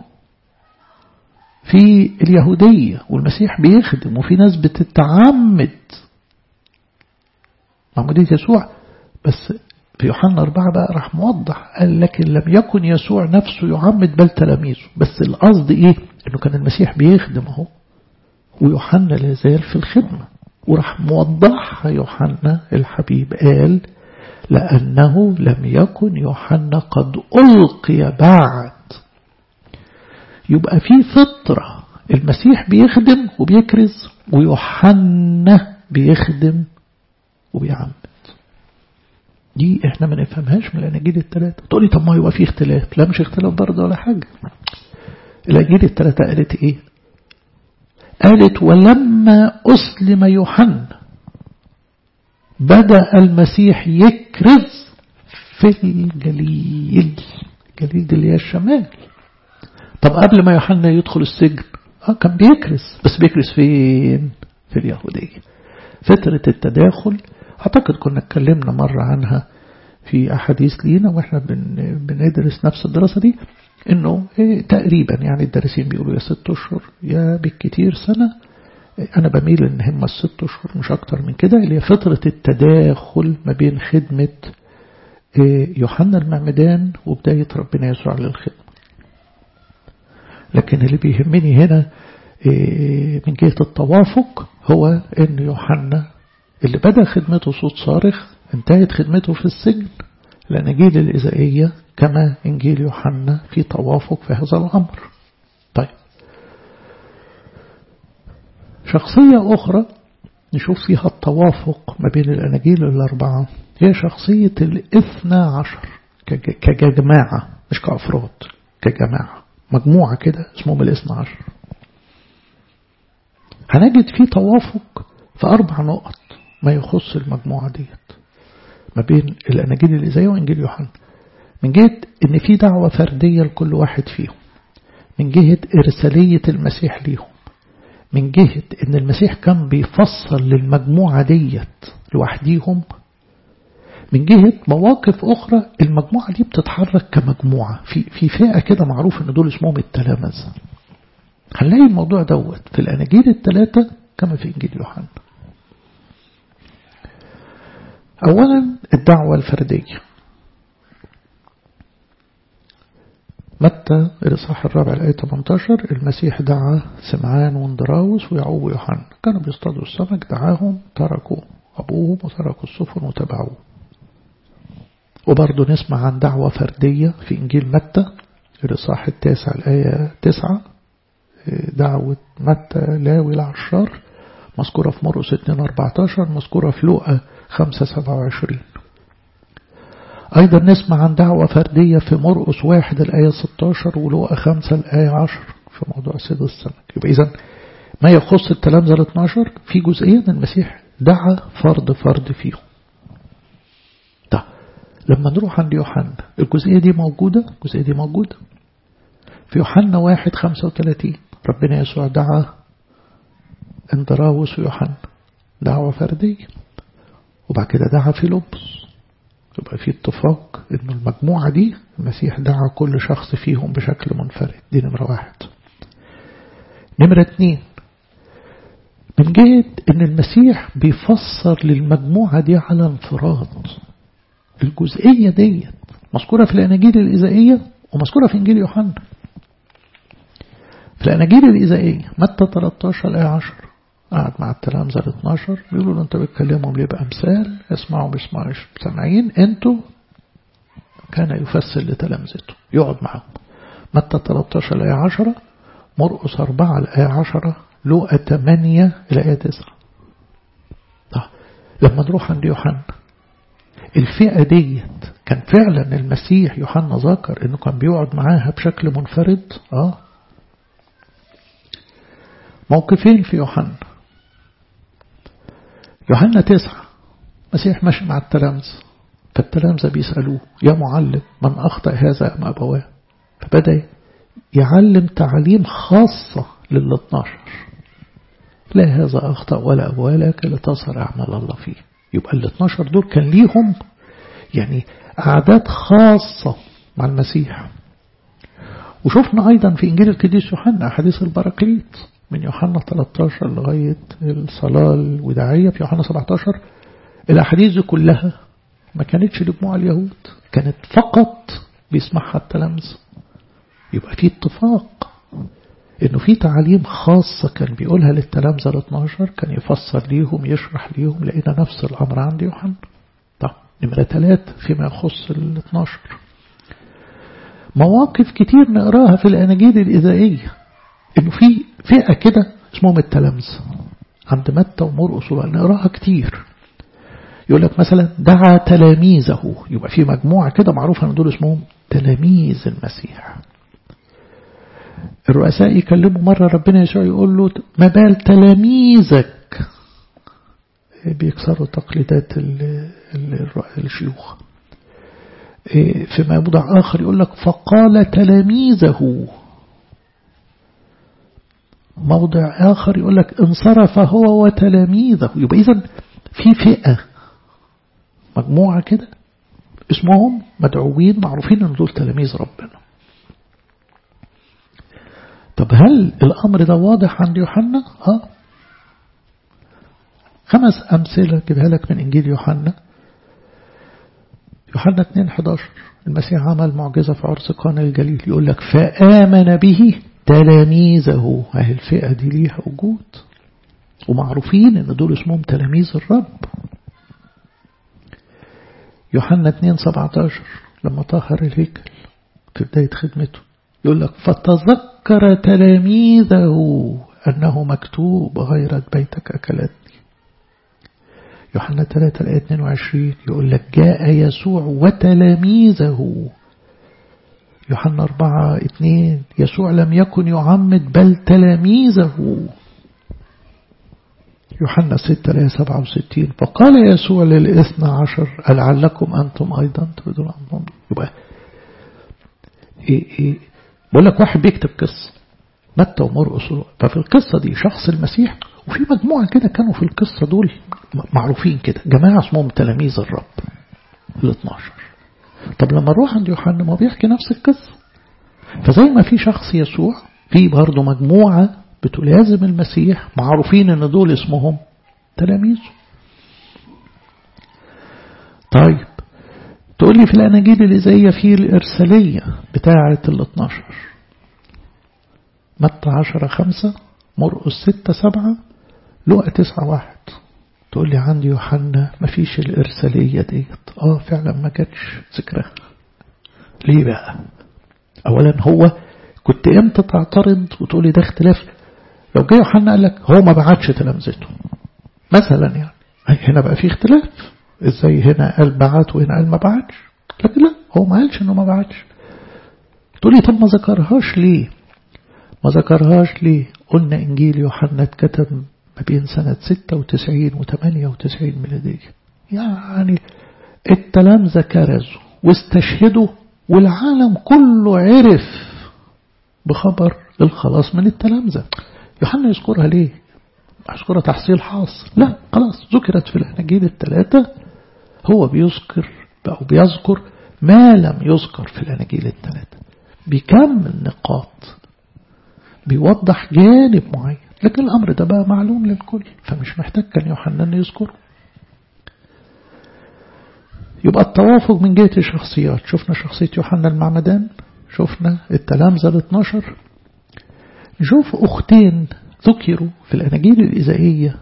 في اليهودية والمسيح بيخدم وفي ناس بتتعمد معمودية يسوع بس في يوحنا أربعة بقى راح موضح قال لكن لم يكن يسوع نفسه يعمد بل تلاميذه بس القصد إيه إنه كان المسيح بيخدم أهو ويوحنا لا زال في الخدمة وراح موضحها يوحنا الحبيب قال لأنه لم يكن يوحنا قد ألقي بعد يبقى في فطرة المسيح بيخدم وبيكرز ويوحنا بيخدم وبيعمد دي احنا ما نفهمهاش من الاناجيل الثلاثه تقولي طب ما يبقى في اختلاف لا مش اختلاف برضه ولا حاجه الاناجيل الثلاثه قالت ايه قالت ولما اسلم يوحنا بدا المسيح يكرز في الجليل الجليل دي اللي هي الشمال طب قبل ما يوحنا يدخل السجن اه كان بيكرز بس بيكرز فين في اليهوديه فتره التداخل أعتقد كنا اتكلمنا مرة عنها في أحاديث لينا وإحنا بن بندرس نفس الدراسة دي إنه إيه تقريبا يعني الدارسين بيقولوا يا ست أشهر يا بالكتير سنة أنا بميل إن هم الست أشهر مش أكتر من كده اللي هي فترة التداخل ما بين خدمة يوحنا المعمدان وبداية ربنا يسوع للخدمة لكن اللي بيهمني هنا من جهة التوافق هو إن يوحنا اللي بدأ خدمته صوت صارخ انتهت خدمته في السجن الأناجيل الإزائية كما إنجيل يوحنا في توافق في هذا الأمر طيب شخصية أخرى نشوف فيها التوافق ما بين الأناجيل الأربعة هي شخصية الاثنى عشر كجماعة مش كأفراد كجماعة مجموعة كده اسمهم الاثنى عشر هنجد في توافق في أربع نقط ما يخص المجموعة ديت ما بين الأناجيل الإزاية وإنجيل يوحنا من جهة إن في دعوة فردية لكل واحد فيهم من جهة إرسالية المسيح ليهم من جهة إن المسيح كان بيفصل للمجموعة ديت لوحديهم من جهة مواقف أخرى المجموعة دي بتتحرك كمجموعة في في فئة كده معروف إن دول اسمهم التلامذة هنلاقي الموضوع دوت في الأناجيل الثلاثة كما في إنجيل يوحنا أولا الدعوة الفردية متى الإصحاح الرابع الآية 18 المسيح دعا سمعان واندراوس ويعقوب ويوحنا كانوا بيصطادوا السمك دعاهم تركوا أبوهم وتركوا السفن وتبعوه وبرضه نسمع عن دعوة فردية في إنجيل متى الإصحاح التاسع الآية 9 دعوة متى لاوي العشار مذكورة في مرقس 2 14 مذكورة في لوقا 5 27 أيضا نسمع عن دعوة فردية في مرقس واحد الآية 16 ولوقا 5 الآية 10 في موضوع صيد السمك يبقى إذا ما يخص التلامذة ال 12 في جزئية المسيح دعا فرد فرد فيهم طيب لما نروح عند يوحنا الجزئية دي موجودة الجزئية دي موجودة في يوحنا واحد 35 ربنا يسوع دعا اندراوس ويوحنا دعوة فردية وبعد كده دعا فيلبس يبقى في اتفاق ان المجموعة دي المسيح دعا كل شخص فيهم بشكل منفرد دي نمرة واحد نمرة اتنين من جهة ان المسيح بيفسر للمجموعة دي على انفراد الجزئية ديت مذكورة في الأناجيل الإزائية ومذكورة في إنجيل يوحنا في الأناجيل الإزائية متى 13 الآية 10 قعد مع التلامذة ال 12 بيقولوا له أنت بتكلمهم ليه بأمثال اسمعوا بيسمعوش سامعين أنتوا كان يفسر لتلامذته يقعد معهم متى 13 الآية 10 مرقس 4 الآية 10 لوقا 8 الآية 9 طيب لما نروح عند يوحنا الفئة ديت كان فعلا المسيح يوحنا ذكر انه كان بيقعد معاها بشكل منفرد اه موقفين في يوحنا يوحنا تسعة مسيح ماشي مع التلامذة فالتلامذة بيسألوه يا معلم من أخطأ هذا أم أبواه فبدأ يعلم تعليم خاصة لل 12 لا هذا أخطأ ولا أبواه لكن لتصر أعمال الله فيه يبقى ال 12 دول كان ليهم يعني أعداد خاصة مع المسيح وشفنا أيضا في إنجيل القديس يوحنا حديث البراكليت من يوحنا 13 لغاية الصلاة الوداعية في يوحنا 17 الأحاديث دي كلها ما كانتش لجموع اليهود كانت فقط بيسمعها التلامذة يبقى في اتفاق انه في تعاليم خاصة كان بيقولها للتلامذة ال 12 كان يفسر ليهم يشرح ليهم لقينا نفس الأمر عند يوحنا طب نمرة ثلاثة فيما يخص ال 12 مواقف كتير نقراها في الأناجيل الإذائية إنه في فئة كده اسمهم التلامذة عند متى ومرقس نقراها كتير يقول لك مثلا دعا تلاميذه يبقى في مجموعة كده معروفة ان دول اسمهم تلاميذ المسيح الرؤساء يكلموا مرة ربنا يسوع يقول له ما بال تلاميذك بيكسروا تقليدات الشيوخ في موضع آخر يقول لك فقال تلاميذه موضع آخر يقول لك انصرف هو وتلاميذه يبقى إذا في فئة مجموعة كده اسمهم مدعوين معروفين ان دول تلاميذ ربنا طب هل الأمر ده واضح عند يوحنا اه خمس أمثلة كده لك من إنجيل يوحنا يوحنا 2 11 المسيح عمل معجزة في عرس قانا الجليل يقول لك فآمن به تلاميذه اهي الفئة دي ليها وجود ومعروفين ان دول اسمهم تلاميذ الرب يوحنا 2 17 لما طهر الهيكل في بداية خدمته يقول لك فتذكر تلاميذه أنه مكتوب غيرت بيتك أكلتني يوحنا 3 الآية 22 يقول لك جاء يسوع وتلاميذه يوحنا أربعة اتنين يسوع لم يكن يعمد بل تلاميذه يوحنا ستة آية سبعة وستين فقال يسوع للإثنى عشر لعلكم أنتم أيضا تريدون أن يبقى إيه إيه بقول لك واحد بيكتب قصة متى ومرقس ففي القصة دي شخص المسيح وفي مجموعة كده كانوا في القصة دول معروفين كده جماعة اسمهم تلاميذ الرب ال 12 طب لما نروح عند يوحنا ما بيحكي نفس القصة فزي ما في شخص يسوع في برضه مجموعة بتلازم المسيح معروفين ان دول اسمهم تلاميذه طيب تقول لي في الأناجيل اللي زي في الإرسالية بتاعة ال 12 متى 10 5 مرقس 6 7 لقى 9 1 تقول لي عندي يوحنا مفيش الإرسالية ديت اه فعلا ما جاتش ذكرها ليه بقى أولا هو كنت امتى تعترض وتقولي ده اختلاف لو جه يوحنا قال لك هو ما بعتش تلامذته مثلا يعني هنا بقى في اختلاف ازاي هنا قال بعت وهنا قال ما بعتش لكن لا هو ما قالش انه ما بعتش تقولي طب ما ذكرهاش ليه ما ذكرهاش ليه قلنا انجيل يوحنا اتكتب ما بين سنة 96 و 98 ميلادية يعني التلامذة كرزوا واستشهدوا والعالم كله عرف بخبر الخلاص من التلامذة يوحنا يذكرها ليه يذكرها تحصيل حاصل لا خلاص ذكرت في الأناجيل الثلاثة هو بيذكر أو بيذكر ما لم يذكر في الأناجيل الثلاثة بكم النقاط بيوضح جانب معين لكن الأمر ده بقى معلوم للكل فمش محتاج كان يوحنا يذكره يبقى التوافق من جهة الشخصيات شفنا شخصية يوحنا المعمدان شفنا التلامذة ال 12 نشوف أختين ذكروا في الأناجيل الإزائية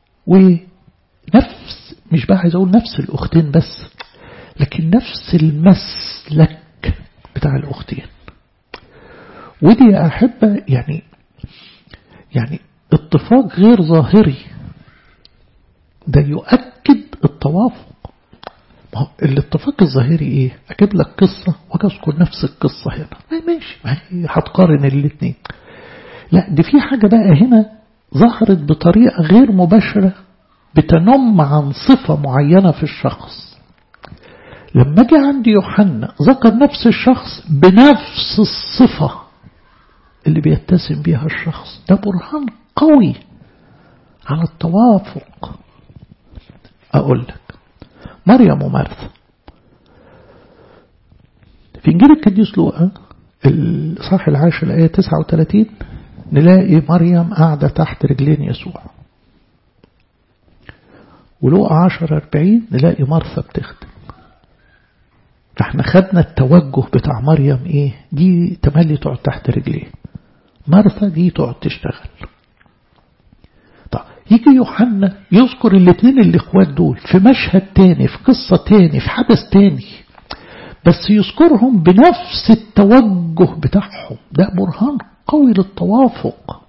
ونفس مش بقى عايز أقول نفس الأختين بس لكن نفس المسلك بتاع الأختين ودي يا أحبة يعني يعني اتفاق غير ظاهري ده يؤكد التوافق ما هو الاتفاق الظاهري ايه اجيب لك قصة واذكر نفس القصة هنا ما ماشي ما هي هتقارن الاثنين لا دي في حاجة بقى هنا ظهرت بطريقة غير مباشرة بتنم عن صفة معينة في الشخص لما جه عندي يوحنا ذكر نفس الشخص بنفس الصفة اللي بيتسم بها الشخص ده برهان قوي على التوافق أقول لك مريم ومرثا في إنجيل القديس لوقا الصح العاشر الآية 39 نلاقي مريم قاعدة تحت رجلين يسوع ولوقا 10 40 نلاقي مرثا بتخدم فاحنا خدنا التوجه بتاع مريم ايه دي تملي تقعد تحت رجليه مرثا دي تقعد تشتغل طب يجي يوحنا يذكر الاثنين الاخوات دول في مشهد تاني في قصة تاني في حدث تاني بس يذكرهم بنفس التوجه بتاعهم ده برهان قوي للتوافق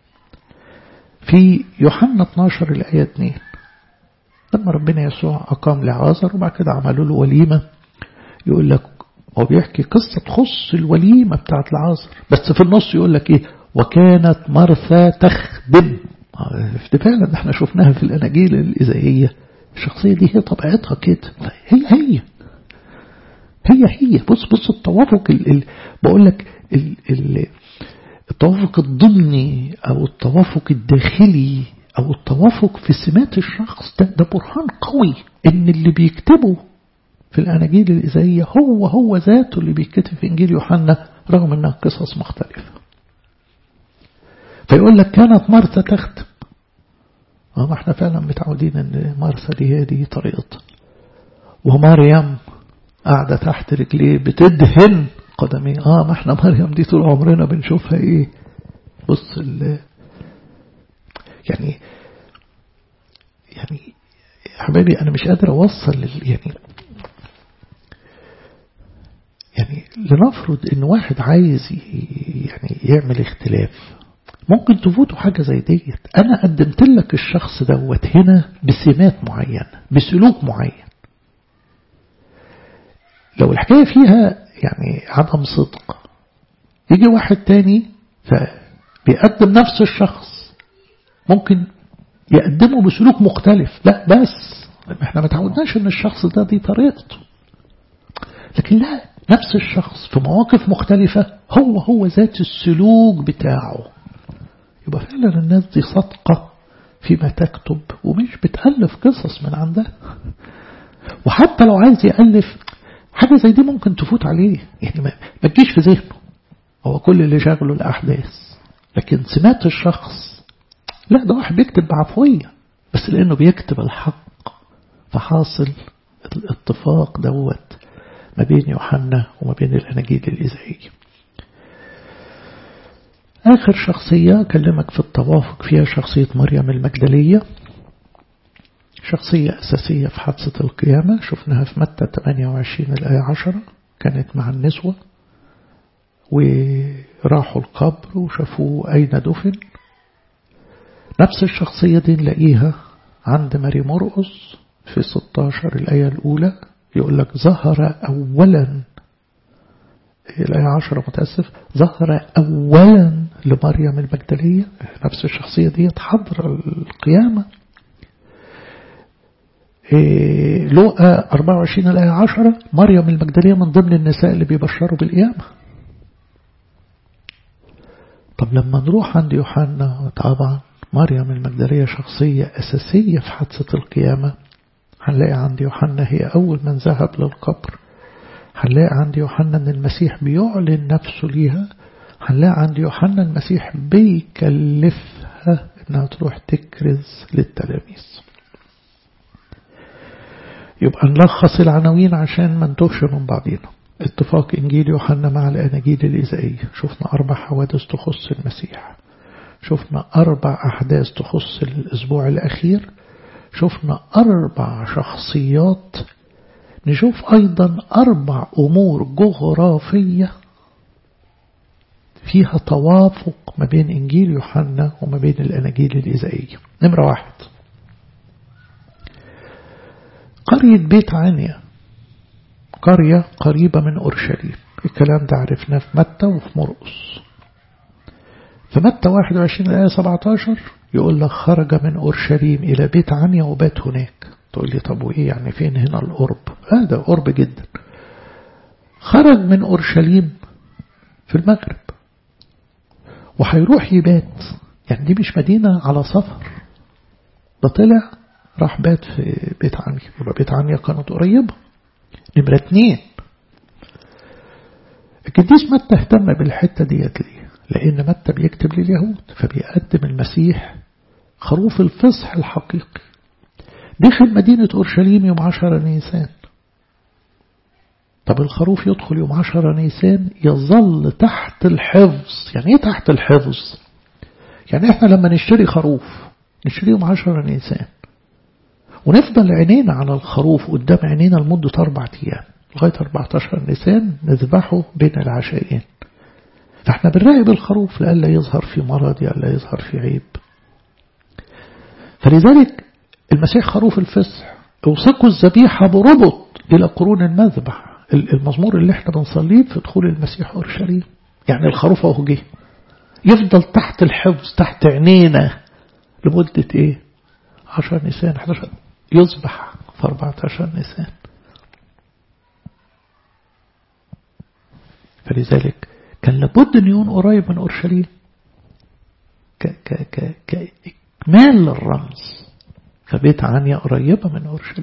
في يوحنا 12 الآية 2 لما ربنا يسوع أقام لعازر وبعد كده عملوا له وليمة يقول لك هو بيحكي قصة تخص الوليمة بتاعت العازر بس في النص يقول لك إيه وكانت مرثا تخدم ده فعلا احنا شفناها في الأناجيل الإزائية الشخصية دي هي طبيعتها كده هي هي هي هي بص بص التوافق ال ال بقول لك ال ال التوافق الضمني أو التوافق الداخلي أو التوافق في سمات الشخص ده, ده برهان قوي إن اللي بيكتبه في الأناجيل الإزائية هو هو ذاته اللي بيتكتب في إنجيل يوحنا رغم أنها قصص مختلفة فيقول لك كانت مرثا تختم ما احنا فعلا متعودين ان مرثا دي هي دي طريقتها ومريم قاعدة تحت رجليه بتدهن قدميه اه ما احنا مريم دي طول عمرنا بنشوفها ايه بص ال يعني يعني يا حبايبي انا مش قادر اوصل يعني يعني لنفرض ان واحد عايز يعني يعمل اختلاف ممكن تفوته حاجة زي ديت انا قدمت لك الشخص دوت هنا بسمات معينة بسلوك معين لو الحكاية فيها يعني عدم صدق يجي واحد تاني فبيقدم نفس الشخص ممكن يقدمه بسلوك مختلف لا بس احنا ما تعودناش ان الشخص ده دي طريقته لكن لا نفس الشخص في مواقف مختلفة هو هو ذات السلوك بتاعه يبقى فعلا الناس دي صادقة فيما تكتب ومش بتألف قصص من عندها وحتى لو عايز يألف حاجة زي دي ممكن تفوت عليه يعني ما تجيش في ذهنه هو كل اللي شغله الأحداث لكن سمات الشخص لا ده واحد بيكتب بعفوية بس لأنه بيكتب الحق فحاصل الاتفاق دوت ما بين يوحنا وما بين الأناجيل الإزائية آخر شخصية أكلمك في التوافق فيها شخصية مريم المجدلية شخصية أساسية في حادثة القيامة شفناها في متى 28 الآية 10 كانت مع النسوة وراحوا القبر وشافوه أين دفن نفس الشخصية دي نلاقيها عند ماري مرقس في 16 الآية الأولى يقول لك ظهر أولا الآية 10 متأسف ظهر أولا لمريم المجدلية نفس الشخصية دي حضر القيامة إيه لوقا 24 الآية 10 مريم المجدلية من ضمن النساء اللي بيبشروا بالقيامة طب لما نروح عند يوحنا طبعا مريم المجدلية شخصية أساسية في حادثة القيامة هنلاقي عند يوحنا هي أول من ذهب للقبر هنلاقي عند يوحنا أن المسيح بيعلن نفسه ليها هنلاقي عند يوحنا المسيح بيكلفها أنها تروح تكرز للتلاميذ يبقى نلخص العناوين عشان ما نتوهش من بعضينا اتفاق إنجيل يوحنا مع الأناجيل الإزائية شفنا أربع حوادث تخص المسيح شفنا أربع أحداث تخص الأسبوع الأخير شفنا أربع شخصيات نشوف أيضا أربع أمور جغرافية فيها توافق ما بين إنجيل يوحنا وما بين الأناجيل الإزائية نمرة واحد قرية بيت عنيا قرية قريبة من أورشليم الكلام ده عرفناه في متى وفي مرقس في متى 21 الآية 17 يقول لك خرج من أورشليم إلى بيت عنيا وبات هناك تقول لي طب وإيه يعني فين هنا القرب هذا آه قرب جدا خرج من أورشليم في المغرب وهيروح يبات يعني دي مش مدينة على سفر ده طلع راح بات في بيت عنيا يبقى بيت عنيا كانت قريبة نمرة اتنين القديس متى اهتم بالحتة ديت ليه لأن متى بيكتب لليهود فبيقدم المسيح خروف الفصح الحقيقي دخل مدينة أورشليم يوم عشر نيسان طب الخروف يدخل يوم عشر نيسان يظل تحت الحفظ يعني ايه تحت الحفظ يعني احنا لما نشتري خروف نشتريه يوم عشر نيسان ونفضل عينينا على الخروف قدام عينينا لمدة أربع أيام لغاية 14 نيسان نذبحه بين العشاءين فاحنا بنراقب الخروف لألا يظهر في مرض لألا يظهر في عيب فلذلك المسيح خروف الفصح اوثقوا الذبيحة بربط إلى قرون المذبح المزمور اللي احنا بنصليه في دخول المسيح أورشليم يعني الخروف اهو جه يفضل تحت الحفظ تحت عينينا لمدة ايه 10 نيسان 11 يصبح في 14 نيسان فلذلك كان لابد أن يكون قريب من أورشليم كإكمال للرمز فبيت عنيا قريبة من أورشليم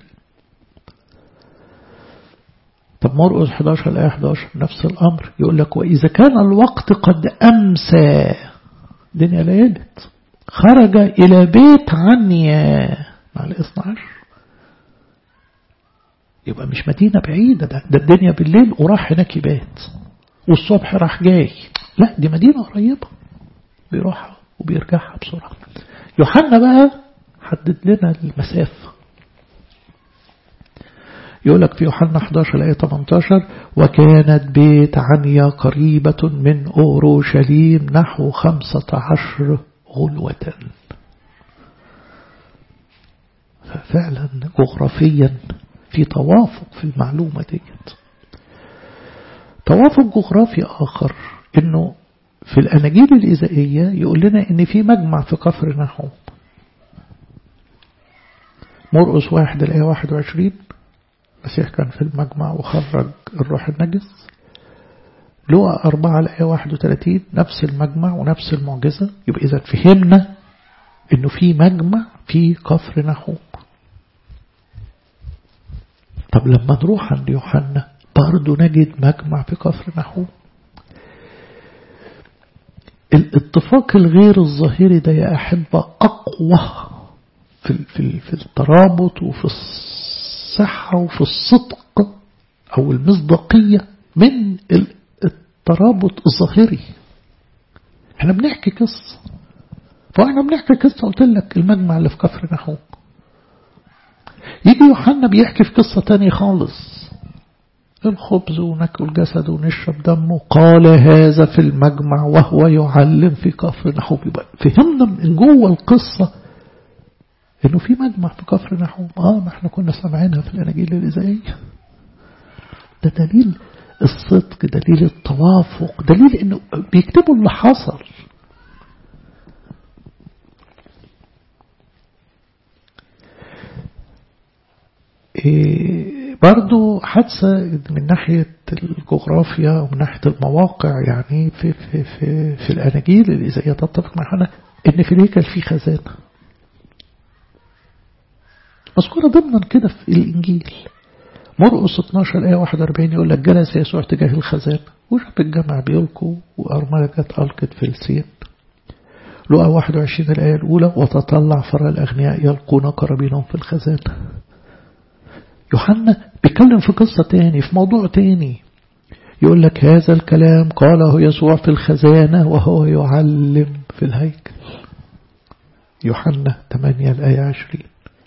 طب مرقس 11 الآية 11 نفس الأمر يقول لك وإذا كان الوقت قد أمسى الدنيا ليلت خرج إلى بيت عنيا مع الاثنى عشر يبقى مش مدينة بعيدة ده, ده الدنيا بالليل وراح هناك يبات والصبح راح جاي لا دي مدينة قريبة بيروحها وبيرجعها بسرعة يوحنا بقى حدد لنا المسافة يقول لك في يوحنا 11 الآية 18 وكانت بيت عنيا قريبة من أوروشليم نحو 15 غلوة ففعلا جغرافيا في توافق في المعلومة ديت توافق جغرافي آخر إنه في الأناجيل الإزائية يقول لنا إن في مجمع في كفر نحوم مرقس واحد الآية 21 المسيح كان في المجمع وخرج الروح النجس لقى أربعة الآية 31 نفس المجمع ونفس المعجزة يبقى إذا فهمنا إنه في مجمع في كفر نحوم طب لما نروح عند يوحنا برضه نجد مجمع في كفر نحوم الاتفاق الغير الظاهري ده يا أحبة أقوى في, في, في الترابط وفي الصحة وفي الصدق أو المصداقية من الترابط الظاهري احنا بنحكي قصة فاحنا بنحكي قصة قلت لك المجمع اللي في كفر نحوم يجي يوحنا بيحكي في قصة تانية خالص الخبز وناكل جسد ونشرب دمه قال هذا في المجمع وهو يعلم في كفر نحوم يبقى فهمنا من جوه القصة انه في مجمع في كفر نحوم اه ما احنا كنا سامعينها في الاناجيل الازائيه ده دليل الصدق دليل التوافق دليل انه بيكتبوا اللي حصل إيه برضو حادثة من ناحية الجغرافيا ومن ناحية المواقع يعني في, في, في, في الأناجيل الإزائية تتفق معنا إن في الهيكل في خزانة مذكورة ضمنا كده في الإنجيل مرقس 12 آية 41 يقول لك جلس يسوع تجاه الخزانة وشاف الجمع بيلقوا وأرملة جت ألقت في السين لقى 21 الآية الأولى وتطلع فرى الأغنياء يلقون قرابينهم في الخزانة يوحنا بيتكلم في قصة تاني في موضوع تاني يقول لك هذا الكلام قاله يسوع في الخزانة وهو يعلم في الهيكل يوحنا 8 الآية 20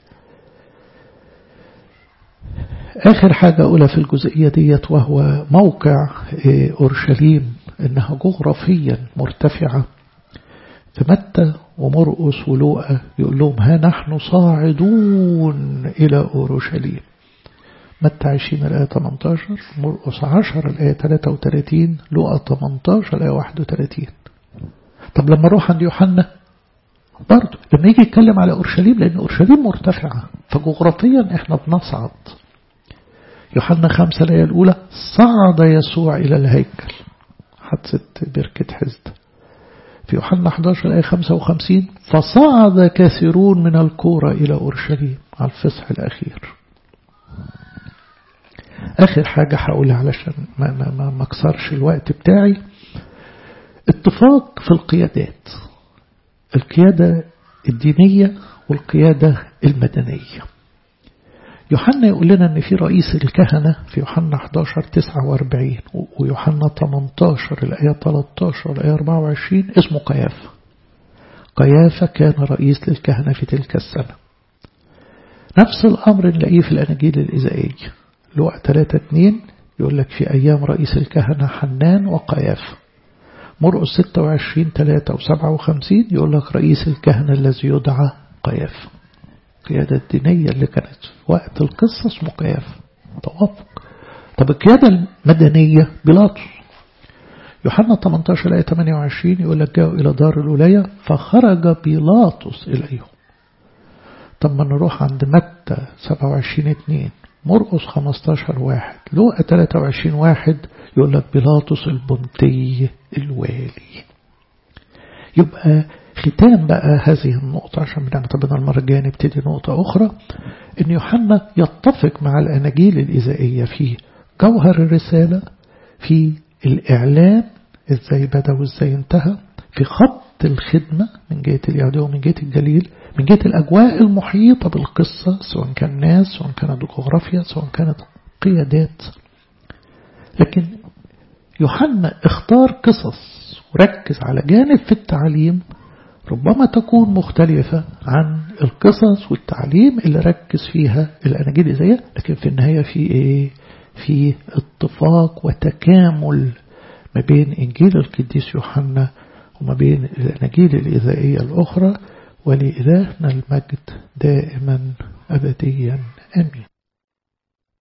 آخر حاجة أولى في الجزئية ديت وهو موقع أورشليم إنها جغرافيا مرتفعة في متى ومرقس ولوقا يقول لهم ها نحن صاعدون إلى أورشليم متى 20 الآية 18 مرقس 10 الآية 33 لوقا 18 الآية 31 طب لما نروح عند يوحنا برضه لما يجي يتكلم على أورشليم لأن أورشليم مرتفعة فجغرافيا احنا بنصعد يوحنا خمسة الآية الأولى صعد يسوع إلى الهيكل حادثة بركة حزد في يوحنا 11 الآية 55 فصعد كثيرون من الكورة إلى أورشليم على الفصح الأخير آخر حاجة هقولها علشان ما, ما, ما, ما اكسرش الوقت بتاعي اتفاق في القيادات القيادة الدينية والقيادة المدنية يوحنا يقول لنا ان في رئيس الكهنة في يوحنا 11 49 ويوحنا 18 الآية 13 الآية 24 اسمه قيافة قيافة كان رئيس للكهنة في تلك السنة نفس الأمر نلاقيه في الأناجيل الإزائية لوقا 3 2 يقول لك في أيام رئيس الكهنة حنان وقيافة مرقس 26 3 و 57 يقول لك رئيس الكهنة الذي يدعى قيافة القيادة الدينية اللي كانت في وقت القصة اسمه قيافة توافق طب القيادة المدنية بيلاطس يوحنا 18 آية 28 يقول لك جاءوا إلى دار الولاية فخرج بيلاطس إليهم طب ما نروح عند متى 27 2 مرقس 15 واحد لوقا 23 واحد يقول لك بيلاطس البنطي الوالي يبقى ختام بقى هذه النقطة عشان بنعمة ربنا المرة الجاية نبتدي نقطة أخرى إن يوحنا يتفق مع الأناجيل الإزائية في جوهر الرسالة في الإعلام إزاي بدأ وإزاي انتهى في خط الخدمة من جهة اليهودية ومن جهة الجليل من جهة الأجواء المحيطة بالقصة سواء كان ناس سواء كانت جغرافيا سواء كانت قيادات لكن يوحنا اختار قصص وركز على جانب في التعليم ربما تكون مختلفة عن القصص والتعليم اللي ركز فيها الأناجيل الإزائية لكن في النهاية في إيه؟ في اتفاق وتكامل ما بين إنجيل القديس يوحنا وما بين الأناجيل الإزائية الأخرى ولإلهنا المجد دائما أبديا آمين